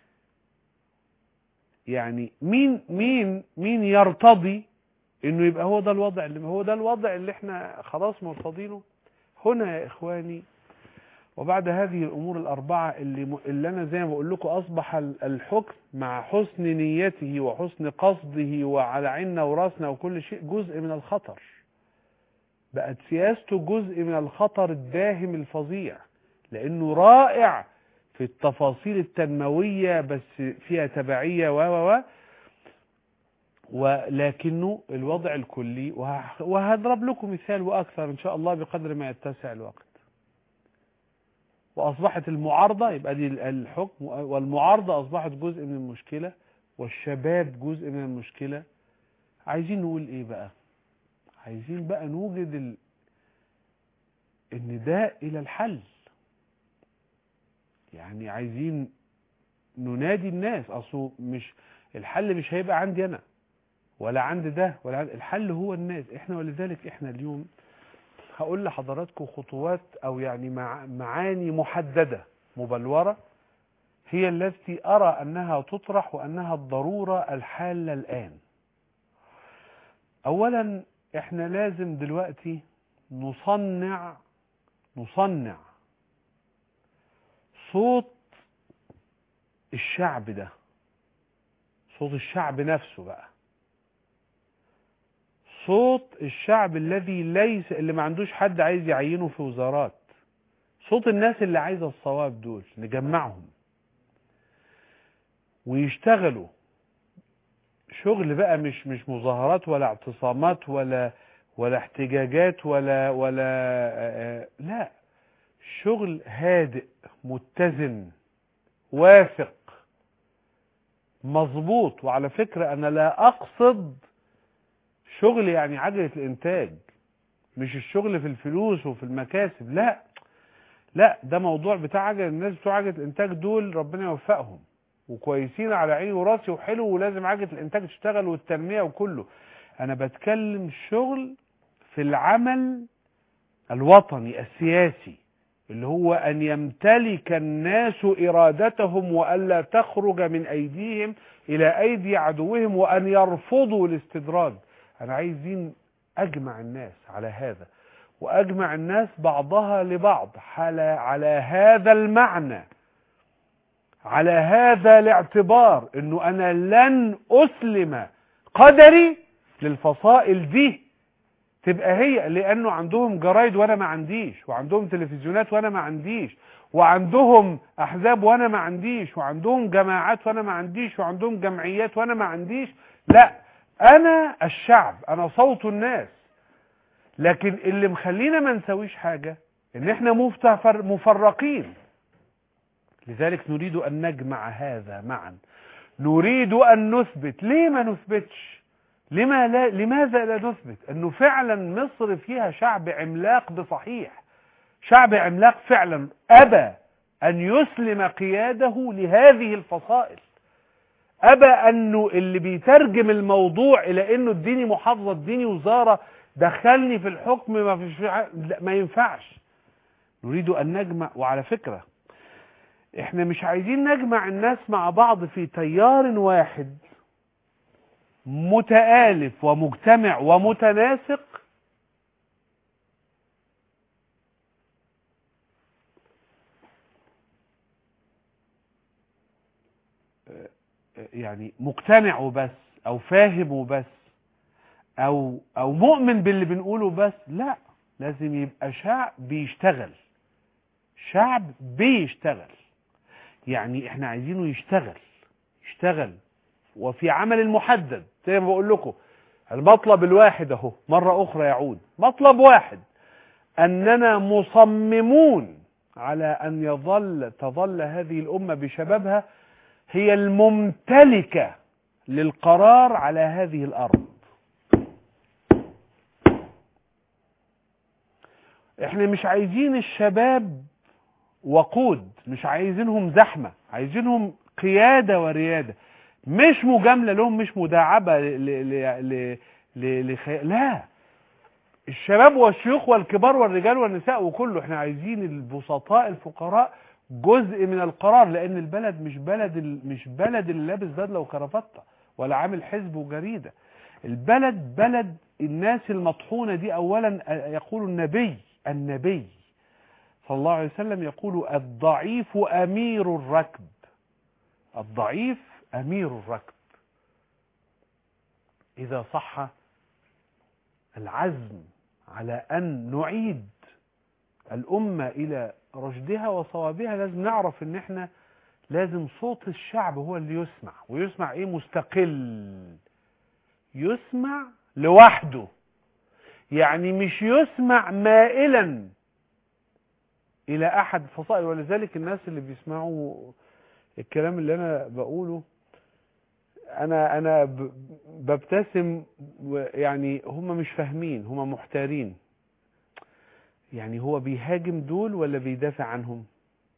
يعني مين مين مين يرتضي انه يبقى هو ده الوضع اللي هو ده الوضع اللي احنا خلاص مرتضينه هنا يا اخواني وبعد هذه الامور الاربعه اللي اللي انا زي ما بقول لكم اصبح الحكم مع حسن نيته وحسن قصده وعلى عيننا وراسنا وكل شيء جزء من الخطر بقت سياسته جزء من الخطر الداهم الفظيع لانه رائع في التفاصيل التنمويه بس فيها تبعيه و و و ولكنه الوضع الكلي وهضرب لكم مثال واكثر ان شاء الله بقدر ما يتسع الوقت واصبحت المعارضه يبقى دي الحكم والمعارضه اصبحت جزء من المشكله والشباب جزء من المشكله عايزين نقول ايه بقى عايزين بقى نوجد ال... النداء الى الحل يعني عايزين ننادي الناس اصله مش الحل مش هيبقى عندي انا ولا عند ده ولا عند الحل هو الناس احنا ولذلك احنا اليوم هقول لحضراتكم خطوات او يعني مع معاني محددة مبلورة هي التي ارى انها تطرح وانها الضرورة الحالة الان اولا احنا لازم دلوقتي نصنع نصنع صوت الشعب ده صوت الشعب نفسه بقى صوت الشعب الذي ليس اللي ما عندوش حد عايز يعينه في وزارات صوت الناس اللي عايزه الصواب دول نجمعهم ويشتغلوا شغل بقى مش مش مظاهرات ولا اعتصامات ولا ولا احتجاجات ولا ولا لا شغل هادئ متزن واثق مظبوط وعلى فكرة انا لا اقصد شغل يعني عجلة الانتاج مش الشغل في الفلوس وفي المكاسب لا لا ده موضوع بتاع عجل الناس بتوع عجلة الانتاج دول ربنا يوفقهم وكويسين على عيني وراسي وحلو ولازم عجلة الانتاج تشتغل والتنمية وكله انا بتكلم شغل في العمل الوطني السياسي اللي هو أن يمتلك الناس إرادتهم وألا تخرج من أيديهم إلى أيدي عدوهم وأن يرفضوا الاستدراج أنا عايزين أجمع الناس على هذا وأجمع الناس بعضها لبعض على, على هذا المعنى على هذا الاعتبار أنه أنا لن أسلم قدري للفصائل دي تبقى هي لانه عندهم جرايد وانا ما عنديش وعندهم تلفزيونات وانا ما عنديش وعندهم احزاب وانا ما عنديش وعندهم جماعات وانا ما عنديش وعندهم جمعيات وانا ما عنديش لا انا الشعب انا صوت الناس لكن اللي مخلينا ما نسويش حاجة ان احنا مفرقين لذلك نريد ان نجمع هذا معا نريد ان نثبت ليه ما نثبتش لما لا لماذا لا نثبت انه فعلا مصر فيها شعب عملاق بصحيح شعب عملاق فعلا ابى ان يسلم قياده لهذه الفصائل ابى انه اللي بيترجم الموضوع الى انه اديني محافظه اديني وزاره دخلني في الحكم ما فيش ما ينفعش نريد ان نجمع وعلى فكره احنا مش عايزين نجمع الناس مع بعض في تيار واحد متآلف ومجتمع ومتناسق يعني مقتنع وبس او فاهم وبس او او مؤمن باللي بنقوله بس لا لازم يبقى شعب بيشتغل شعب بيشتغل يعني احنا عايزينه يشتغل يشتغل وفي عمل محدد زي ما بقول لكم المطلب الواحد اهو مرة اخرى يعود مطلب واحد اننا مصممون على ان يظل تظل هذه الامة بشبابها هي الممتلكة للقرار على هذه الارض احنا مش عايزين الشباب وقود مش عايزينهم زحمة عايزينهم قيادة وريادة مش مجاملة لهم مش مداعبة ل... ل... ل... ل... لخ... لا الشباب والشيوخ والكبار والرجال والنساء وكله احنا عايزين البسطاء الفقراء جزء من القرار لان البلد مش بلد ال... مش بلد اللي لابس بدله وكرافته ولا عامل حزب وجريده البلد بلد الناس المطحونه دي اولا يقول النبي النبي صلى الله عليه وسلم يقول الضعيف امير الركب الضعيف امير الركب اذا صح العزم على ان نعيد الامه الى رشدها وصوابها لازم نعرف ان احنا لازم صوت الشعب هو اللي يسمع ويسمع ايه مستقل يسمع لوحده يعني مش يسمع مائلا الى احد الفصائل ولذلك الناس اللي بيسمعوا الكلام اللي انا بقوله انا انا ببتسم يعني هم مش فاهمين هم محتارين يعني هو بيهاجم دول ولا بيدافع عنهم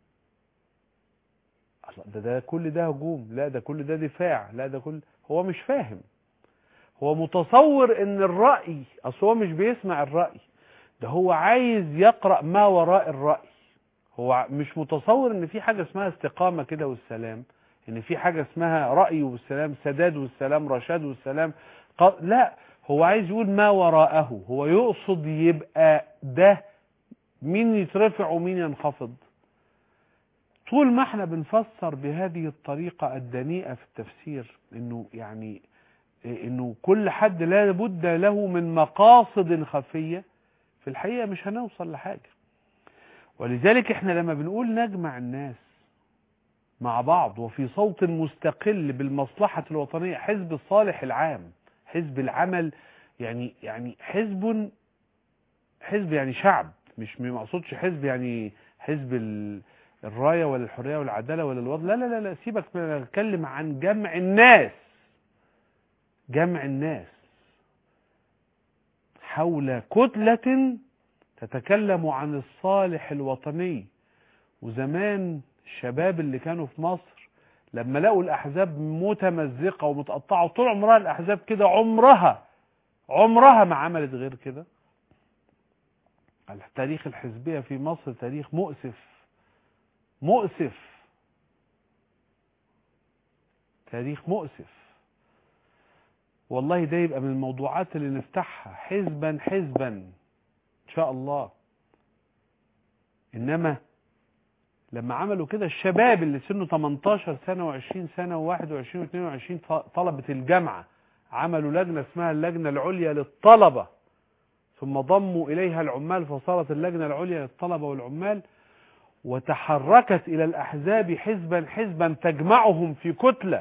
ده ده كل ده هجوم لا ده كل ده دفاع لا ده كل هو مش فاهم هو متصور ان الرأي اصل هو مش بيسمع الرأي ده هو عايز يقرأ ما وراء الرأي هو مش متصور ان في حاجة اسمها استقامة كده والسلام ان في حاجة اسمها رأي والسلام سداد والسلام رشاد والسلام ق... لا هو عايز يقول ما وراءه هو يقصد يبقى ده مين يترفع ومين ينخفض طول ما احنا بنفسر بهذه الطريقة الدنيئة في التفسير انه يعني انه كل حد لا بد له من مقاصد خفية في الحقيقة مش هنوصل لحاجة ولذلك احنا لما بنقول نجمع الناس مع بعض وفي صوت مستقل بالمصلحة الوطنية حزب الصالح العام حزب العمل يعني يعني حزب حزب يعني شعب مش ما اقصدش حزب يعني حزب الرايه ولا الحريه ولا العداله ولا الوضع لا لا لا, لا سيبك من اتكلم عن جمع الناس جمع الناس حول كتلة تتكلم عن الصالح الوطني وزمان الشباب اللي كانوا في مصر لما لقوا الأحزاب متمزقة ومتقطعة طول عمرها الأحزاب كده عمرها عمرها ما عملت غير كده التاريخ الحزبية في مصر تاريخ مؤسف مؤسف تاريخ مؤسف والله ده يبقى من الموضوعات اللي نفتحها حزبا حزبا ان شاء الله انما لما عملوا كده الشباب اللي سنه 18 سنة و20 سنة و21 و22 طلبة الجامعة عملوا لجنة اسمها اللجنة العليا للطلبة ثم ضموا إليها العمال فصارت اللجنة العليا للطلبة والعمال وتحركت إلى الأحزاب حزبا حزبا تجمعهم في كتلة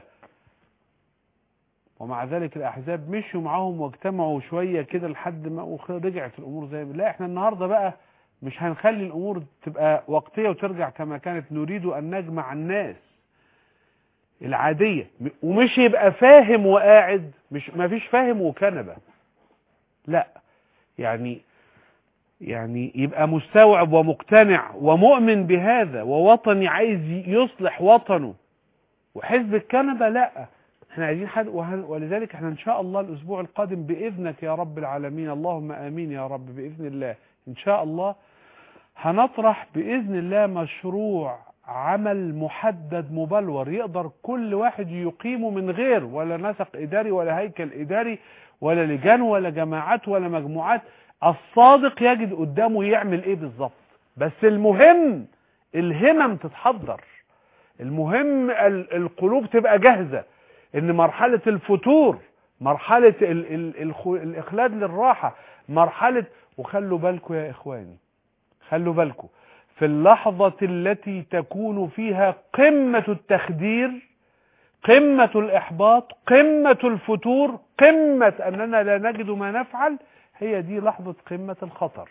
ومع ذلك الأحزاب مشوا معاهم واجتمعوا شوية كده لحد ما رجعت الأمور زي لا احنا النهاردة بقى مش هنخلي الأمور تبقى وقتية وترجع كما كانت نريد أن نجمع الناس العادية ومش يبقى فاهم وقاعد مش ما فيش فاهم وكنبة لا يعني يعني يبقى مستوعب ومقتنع ومؤمن بهذا ووطني عايز يصلح وطنه وحزب الكنبة لا احنا عايزين حد ولذلك احنا ان شاء الله الاسبوع القادم باذنك يا رب العالمين اللهم امين يا رب باذن الله ان شاء الله هنطرح باذن الله مشروع عمل محدد مبلور يقدر كل واحد يقيمه من غير ولا نسق اداري ولا هيكل اداري ولا لجان ولا جماعات ولا مجموعات الصادق يجد قدامه يعمل ايه بالظبط بس المهم الهمم تتحضر المهم القلوب تبقى جاهزة ان مرحلة الفتور مرحلة ال ال ال الاخلاد للراحة مرحلة وخلوا بالكم يا إخواني خلوا بالكم في اللحظة التي تكون فيها قمة التخدير قمة الإحباط قمة الفتور قمة أننا لا نجد ما نفعل هي دي لحظة قمة الخطر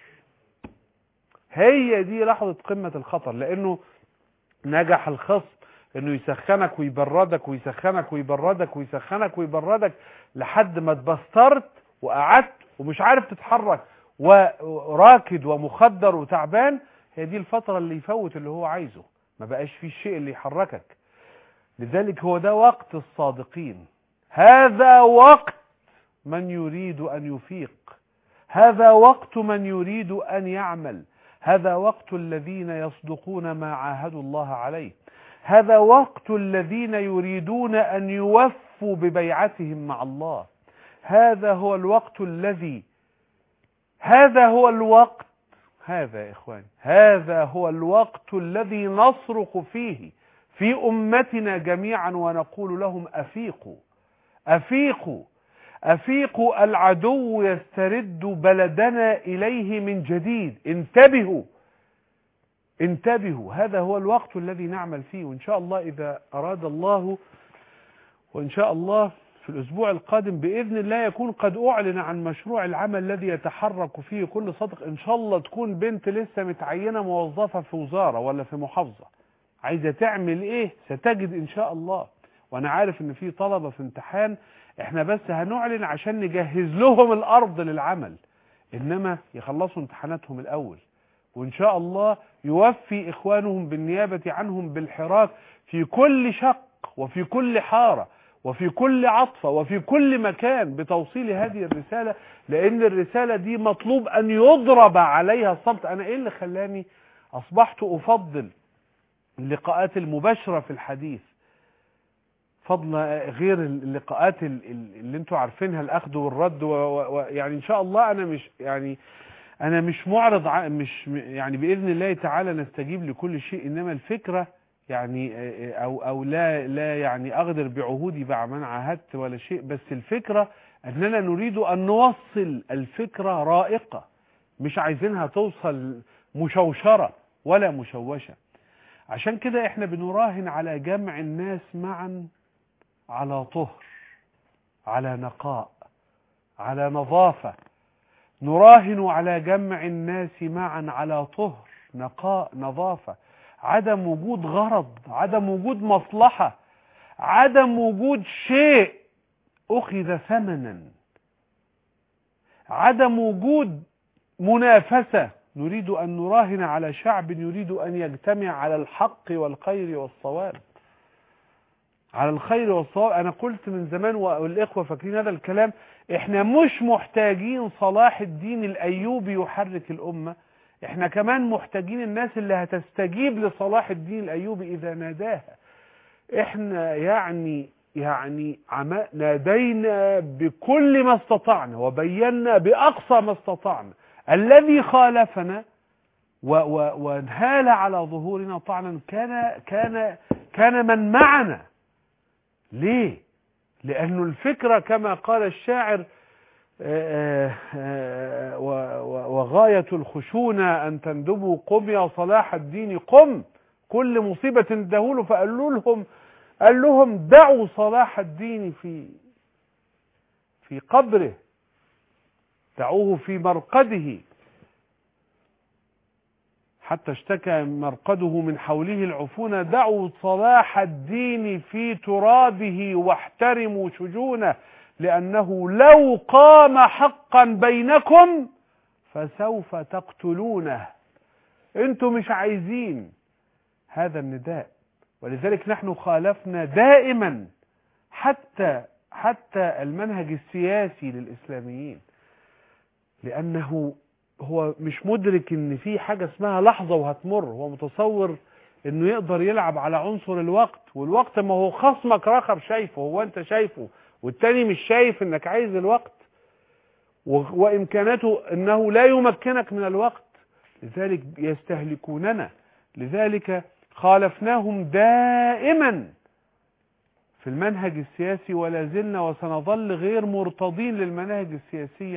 هي دي لحظة قمة الخطر لأنه نجح الخصم انه يسخنك ويبردك ويسخنك ويبردك ويسخنك ويبردك لحد ما اتبسترت وقعدت ومش عارف تتحرك وراكد ومخدر وتعبان هي دي الفترة اللي يفوت اللي هو عايزه ما بقاش فيه الشيء اللي يحركك لذلك هو ده وقت الصادقين هذا وقت من يريد أن يفيق هذا وقت من يريد أن يعمل هذا وقت الذين يصدقون ما عاهدوا الله عليه هذا وقت الذين يريدون أن يوفوا ببيعتهم مع الله هذا هو الوقت الذي هذا هو الوقت هذا يا إخواني هذا هو الوقت الذي نصرخ فيه في أمتنا جميعا ونقول لهم أفيقوا أفيقوا أفيقوا العدو يسترد بلدنا إليه من جديد انتبهوا انتبهوا هذا هو الوقت الذي نعمل فيه وإن شاء الله إذا أراد الله وإن شاء الله في الأسبوع القادم بإذن الله يكون قد أعلن عن مشروع العمل الذي يتحرك فيه كل صدق إن شاء الله تكون بنت لسه متعينة موظفة في وزارة ولا في محافظة عايزة تعمل إيه ستجد إن شاء الله وأنا عارف إن في طلبة في امتحان إحنا بس هنعلن عشان نجهز لهم الأرض للعمل إنما يخلصوا امتحاناتهم الأول وإن شاء الله يوفي إخوانهم بالنيابة عنهم بالحراك في كل شق وفي كل حارة وفي كل عطفة وفي كل مكان بتوصيل هذه الرسالة لأن الرسالة دي مطلوب أن يضرب عليها الصمت أنا إيه اللي خلاني أصبحت أفضل اللقاءات المباشرة في الحديث فضل غير اللقاءات اللي انتوا عارفينها الأخذ والرد ويعني إن شاء الله أنا مش يعني أنا مش معرض مش يعني بإذن الله تعالى نستجيب لكل شيء إنما الفكرة يعني او او لا لا يعني اغدر بعهودي بعد ما عاهدت ولا شيء بس الفكره اننا نريد ان نوصل الفكره رائقه مش عايزينها توصل مشوشره ولا مشوشه عشان كده احنا بنراهن على جمع الناس معا على طهر على نقاء على نظافه نراهن على جمع الناس معا على طهر نقاء نظافه عدم وجود غرض عدم وجود مصلحة عدم وجود شيء أخذ ثمنا عدم وجود منافسة نريد أن نراهن على شعب يريد أن يجتمع على الحق والخير والصواب على الخير والصواب أنا قلت من زمان والإخوة فاكرين هذا الكلام إحنا مش محتاجين صلاح الدين الأيوبي يحرك الأمة احنا كمان محتاجين الناس اللي هتستجيب لصلاح الدين الايوبي اذا ناداها احنا يعني يعني نادينا بكل ما استطعنا وبينا باقصى ما استطعنا الذي خالفنا وانهال على ظهورنا طعنا كان كان كان من معنا ليه لانه الفكره كما قال الشاعر وغاية الخشونة أن تندبوا قم يا صلاح الدين قم كل مصيبة تندهوله فقالوا لهم قال لهم دعوا صلاح الدين في في قبره دعوه في مرقده حتى اشتكى مرقده من حوله العفونة دعوا صلاح الدين في ترابه واحترموا شجونه لأنه لو قام حقا بينكم فسوف تقتلونه انتم مش عايزين هذا النداء ولذلك نحن خالفنا دائما حتى حتى المنهج السياسي للإسلاميين لأنه هو مش مدرك ان في حاجة اسمها لحظة وهتمر هو متصور انه يقدر يلعب على عنصر الوقت والوقت ما هو خصمك رخب شايفه هو انت شايفه والتاني مش شايف انك عايز الوقت وامكاناته انه لا يمكنك من الوقت لذلك يستهلكوننا لذلك خالفناهم دائما في المنهج السياسي ولا زلنا وسنظل غير مرتضين للمناهج السياسية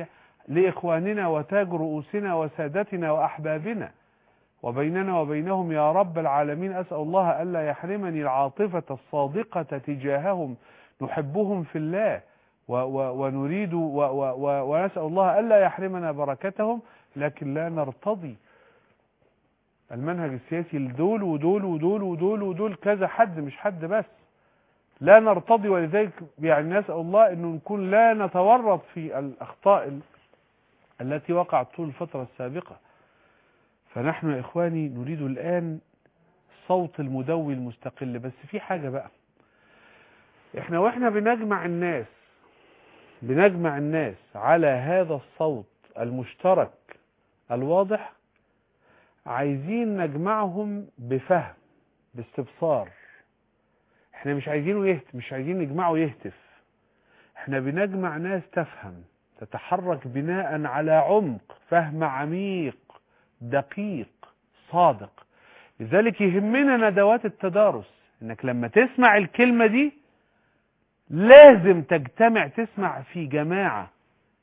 لإخواننا وتاج رؤوسنا وسادتنا وأحبابنا وبيننا وبينهم يا رب العالمين أسأل الله ألا يحرمني العاطفة الصادقة تجاههم نحبهم في الله و و ونريد و و و ونسأل الله ألا يحرمنا بركتهم لكن لا نرتضي المنهج السياسي لدول ودول ودول ودول ودول كذا حد مش حد بس لا نرتضي ولذلك يعني نسأل الله أنه نكون لا نتورط في الأخطاء التي وقعت طول الفترة السابقة فنحن يا إخواني نريد الآن صوت المدوي المستقل بس في حاجة بقى احنا واحنا بنجمع الناس بنجمع الناس على هذا الصوت المشترك الواضح عايزين نجمعهم بفهم باستبصار احنا مش عايزينه يهتف مش عايزين نجمعه يهتف احنا بنجمع ناس تفهم تتحرك بناء على عمق فهم عميق دقيق صادق لذلك يهمنا ندوات التدارس انك لما تسمع الكلمة دي لازم تجتمع تسمع في جماعة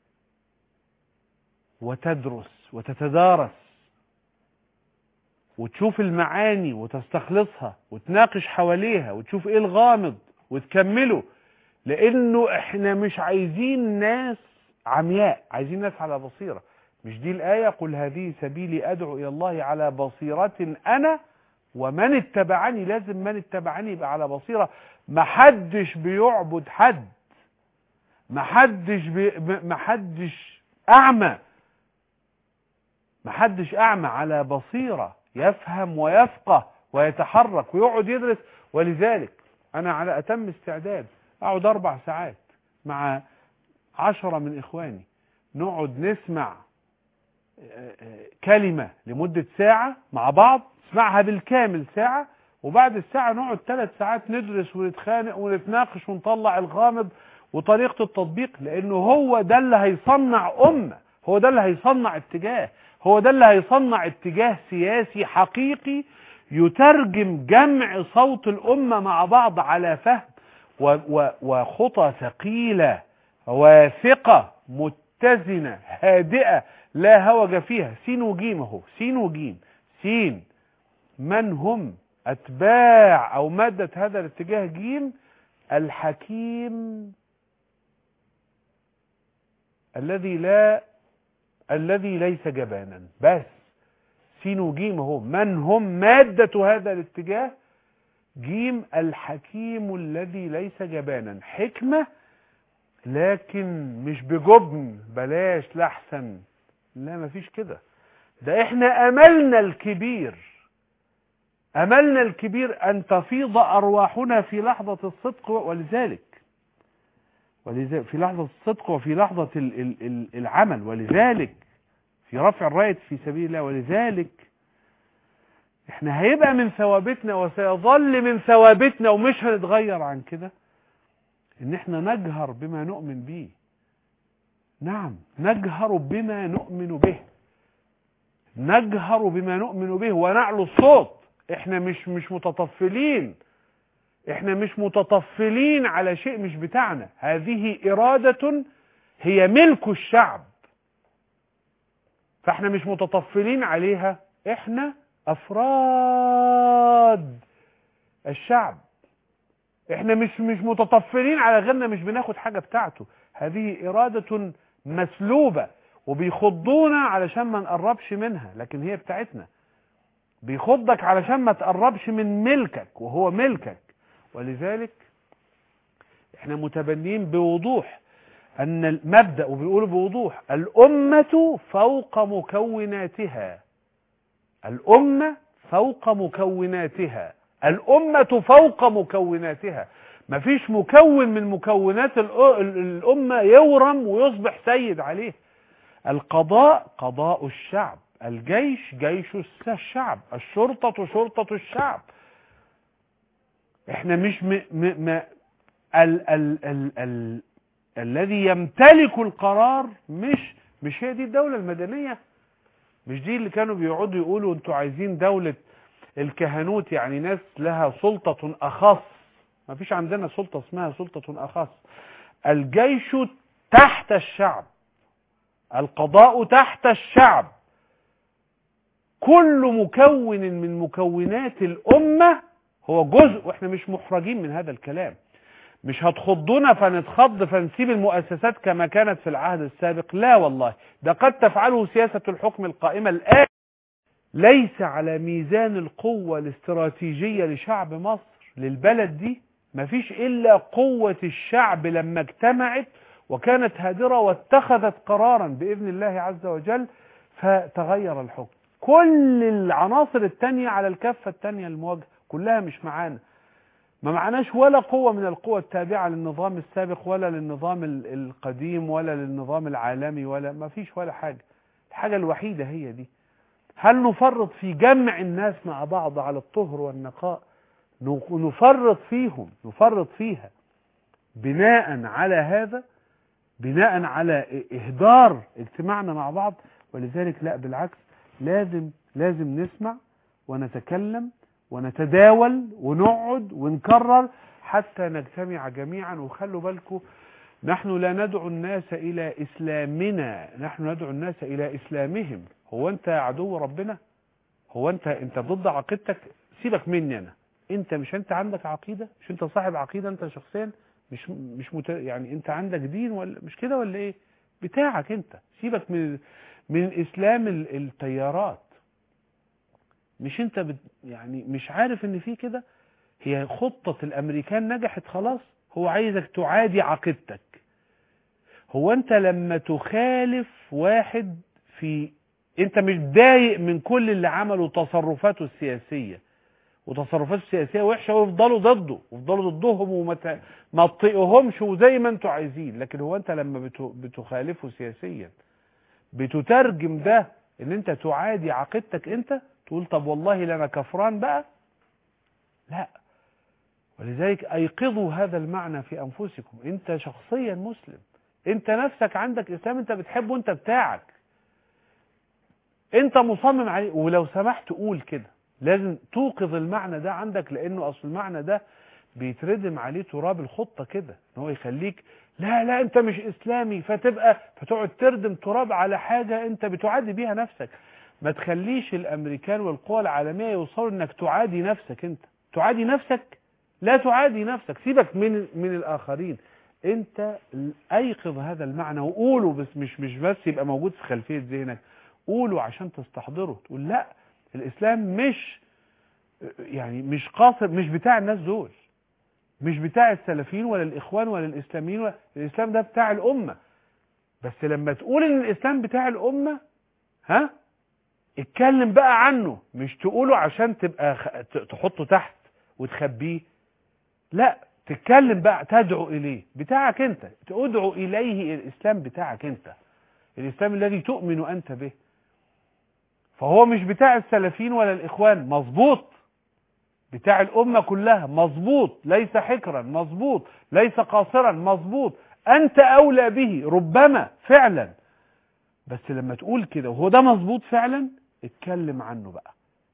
وتدرس وتتدارس وتشوف المعاني وتستخلصها وتناقش حواليها وتشوف ايه الغامض وتكمله لانه احنا مش عايزين ناس عمياء عايزين ناس على بصيرة مش دي الآية قل هذه سبيلي أدعو إلى الله على بصيرة أنا ومن اتبعني لازم من اتبعني يبقى على بصيرة محدش بيعبد حد محدش بي محدش أعمى محدش أعمى على بصيرة يفهم ويفقه ويتحرك ويقعد يدرس ولذلك أنا على أتم استعداد أقعد أربع ساعات مع عشرة من إخواني نقعد نسمع كلمة لمدة ساعة مع بعض نسمعها بالكامل ساعة وبعد الساعة نقعد ثلاث ساعات ندرس ونتخانق ونتناقش ونطلع الغامض وطريقة التطبيق لأنه هو ده اللي هيصنع أمة هو ده اللي هيصنع اتجاه هو ده اللي هيصنع اتجاه سياسي حقيقي يترجم جمع صوت الأمة مع بعض على فهم وخطى ثقيلة واثقة متزنة هادئة لا هوج فيها سين وجيم اهو سين وجيم سين من هم أتباع أو مادة هذا الاتجاه جيم الحكيم الذي لا الذي ليس جبانا بس سين وجيم اهو من هم مادة هذا الاتجاه جيم الحكيم الذي ليس جبانا حكمة لكن مش بجبن بلاش لحسن لا مفيش كده ده احنا املنا الكبير املنا الكبير ان تفيض ارواحنا في لحظة الصدق ولذلك ولذلك في لحظة الصدق وفي لحظة العمل ولذلك في رفع الراية في سبيل الله ولذلك احنا هيبقى من ثوابتنا وسيظل من ثوابتنا ومش هنتغير عن كده ان احنا نجهر بما نؤمن به نعم نجهر بما نؤمن به نجهر بما نؤمن به ونعلو الصوت احنا مش مش متطفلين احنا مش متطفلين على شيء مش بتاعنا هذه إرادة هي ملك الشعب فاحنا مش متطفلين عليها احنا افراد الشعب احنا مش مش متطفلين على غيرنا مش بناخد حاجة بتاعته هذه إرادة مسلوبة وبيخضونا علشان ما نقربش منها لكن هي بتاعتنا بيخضك علشان ما تقربش من ملكك وهو ملكك ولذلك احنا متبنين بوضوح ان المبدأ وبيقولوا بوضوح الأمة فوق مكوناتها الأمة فوق مكوناتها الأمة فوق مكوناتها مفيش مكون من مكونات الأمة يورم ويصبح سيد عليه القضاء قضاء الشعب الجيش جيش الشعب الشرطة شرطة الشعب احنا مش م م م ال ال ال ال الذي يمتلك القرار مش مش هي دي الدولة المدنية مش دي اللي كانوا بيقعدوا يقولوا انتوا عايزين دولة الكهنوت يعني ناس لها سلطة أخص ما فيش عندنا سلطة اسمها سلطة أخص الجيش تحت الشعب القضاء تحت الشعب كل مكون من مكونات الأمة هو جزء واحنا مش محرجين من هذا الكلام مش هتخضنا فنتخض فنسيب المؤسسات كما كانت في العهد السابق لا والله ده قد تفعله سياسة الحكم القائمة الآن ليس على ميزان القوة الاستراتيجية لشعب مصر للبلد دي مفيش إلا قوة الشعب لما اجتمعت وكانت هادرة واتخذت قرارا بإذن الله عز وجل فتغير الحكم كل العناصر التانية على الكفة التانية المواجهة كلها مش معانا ما معناش ولا قوة من القوى التابعة للنظام السابق ولا للنظام القديم ولا للنظام العالمي ولا ما فيش ولا حاجة الحاجة الوحيدة هي دي هل نفرط في جمع الناس مع بعض على الطهر والنقاء نفرط فيهم نفرط فيها بناء على هذا بناء على إهدار اجتماعنا مع بعض ولذلك لا بالعكس لازم لازم نسمع ونتكلم ونتداول ونقعد ونكرر حتى نجتمع جميعا وخلوا بالكم نحن لا ندعو الناس إلى إسلامنا نحن ندعو الناس إلى إسلامهم هو أنت عدو ربنا هو أنت أنت ضد عقيدتك سيبك مني أنا أنت مش أنت عندك عقيدة مش أنت صاحب عقيدة أنت شخصيا مش مش مت... يعني أنت عندك دين ولا مش كده ولا إيه بتاعك أنت سيبك من من إسلام التيارات مش انت بت يعني مش عارف ان في كده هي خطة الامريكان نجحت خلاص هو عايزك تعادي عقيدتك هو انت لما تخالف واحد في انت مش ضايق من كل اللي عملوا تصرفاته السياسية وتصرفاته السياسية وحشة ويفضلوا ضده ويفضلوا ضدهم وما ما تطيقهمش وزي ما انتوا عايزين لكن هو انت لما بتخالفه سياسيا بتترجم ده ان انت تعادي عقيدتك انت تقول طب والله لنا كفران بقى لا ولذلك ايقظوا هذا المعنى في انفسكم انت شخصيا مسلم انت نفسك عندك اسلام انت بتحبه انت بتاعك انت مصمم عليه ولو سمحت قول كده لازم توقظ المعنى ده عندك لانه اصل المعنى ده بيتردم عليه تراب الخطة كده ان هو يخليك لا لا انت مش اسلامي فتبقى فتقعد تردم تراب على حاجة انت بتعادي بيها نفسك ما تخليش الامريكان والقوى العالمية يوصلوا انك تعادي نفسك انت تعادي نفسك لا تعادي نفسك سيبك من من الاخرين انت ايقظ هذا المعنى وقوله بس مش مش بس يبقى موجود في خلفية ذهنك قوله عشان تستحضره تقول لا الاسلام مش يعني مش قاصر مش بتاع الناس دول مش بتاع السلفيين ولا الاخوان ولا الاسلاميين ولا الاسلام ده بتاع الامه بس لما تقول ان الاسلام بتاع الامه ها اتكلم بقى عنه مش تقوله عشان تبقى تحطه تحت وتخبيه لا تتكلم بقى تدعو اليه بتاعك انت تدعو اليه الاسلام بتاعك انت الاسلام الذي تؤمن انت به فهو مش بتاع السلفيين ولا الاخوان مظبوط بتاع الامه كلها مظبوط ليس حكرا مظبوط ليس قاصرا مظبوط انت اولى به ربما فعلا بس لما تقول كده وهو ده مظبوط فعلا اتكلم عنه بقى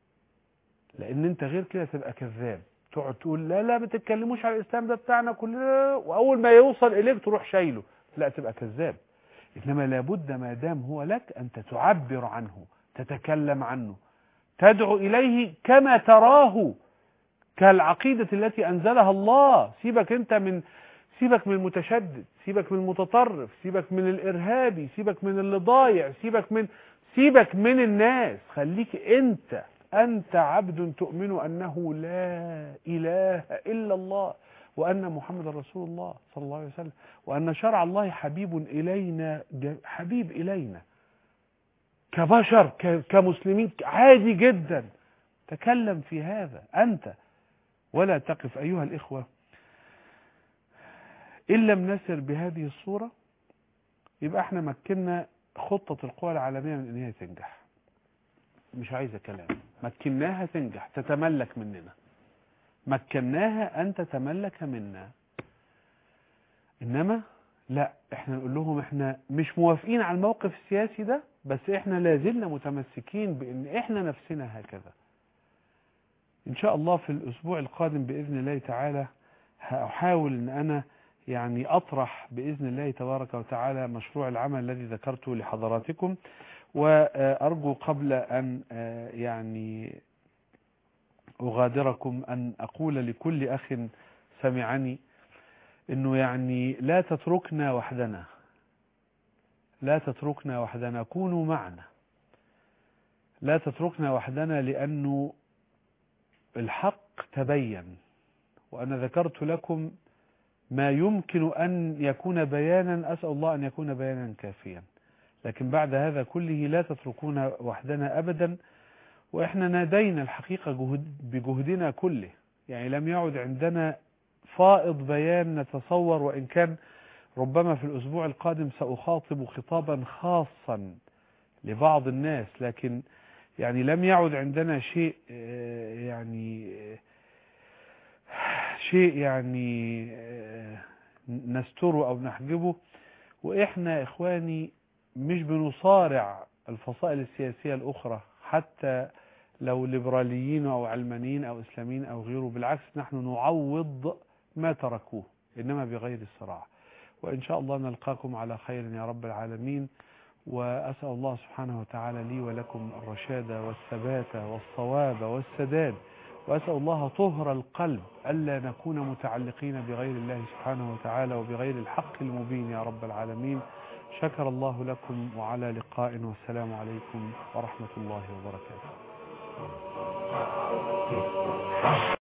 لان انت غير كده تبقى كذاب تقعد تقول لا لا ما تتكلموش على الاسلام ده بتاعنا كلنا واول ما يوصل اليك تروح شايله لا تبقى كذاب انما لابد ما دام هو لك انت تعبر عنه تتكلم عنه تدعو اليه كما تراه كالعقيدة التي انزلها الله سيبك انت من سيبك من المتشدد سيبك من المتطرف سيبك من الارهابي سيبك من اللي ضايع سيبك من سيبك من الناس خليك انت انت عبد تؤمن انه لا اله الا الله وان محمد رسول الله صلى الله عليه وسلم وان شرع الله حبيب الينا حبيب الينا كبشر كمسلمين عادي جدا تكلم في هذا انت ولا تقف ايها الاخوه ان لم نسر بهذه الصوره يبقى احنا مكنا خطة القوى العالمية من ان هي تنجح مش عايزة كلام مكناها تنجح تتملك مننا مكناها ان تتملك منا انما لا احنا نقول لهم احنا مش موافقين على الموقف السياسي ده بس احنا لازلنا متمسكين بان احنا نفسنا هكذا ان شاء الله في الاسبوع القادم باذن الله تعالى هحاول ان انا يعني أطرح بإذن الله تبارك وتعالى مشروع العمل الذي ذكرته لحضراتكم وأرجو قبل أن يعني أغادركم أن أقول لكل أخ سمعني أنه يعني لا تتركنا وحدنا لا تتركنا وحدنا كونوا معنا لا تتركنا وحدنا لأنه الحق تبين وأنا ذكرت لكم ما يمكن أن يكون بيانا أسأل الله أن يكون بيانا كافيا لكن بعد هذا كله لا تتركونا وحدنا أبدا وإحنا نادينا الحقيقة جهد بجهدنا كله يعني لم يعد عندنا فائض بيان نتصور وإن كان ربما في الأسبوع القادم سأخاطب خطابا خاصا لبعض الناس لكن يعني لم يعد عندنا شيء يعني شيء يعني نستره أو نحجبه وإحنا إخواني مش بنصارع الفصائل السياسية الأخرى حتى لو ليبراليين أو علمانيين أو إسلاميين أو غيره بالعكس نحن نعوض ما تركوه إنما بغير الصراع وإن شاء الله نلقاكم على خير يا رب العالمين وأسأل الله سبحانه وتعالى لي ولكم الرشاد والثبات والصواب والسداد وأسأل الله طهر القلب ألا نكون متعلقين بغير الله سبحانه وتعالى وبغير الحق المبين يا رب العالمين شكر الله لكم وعلى لقاء والسلام عليكم ورحمة الله وبركاته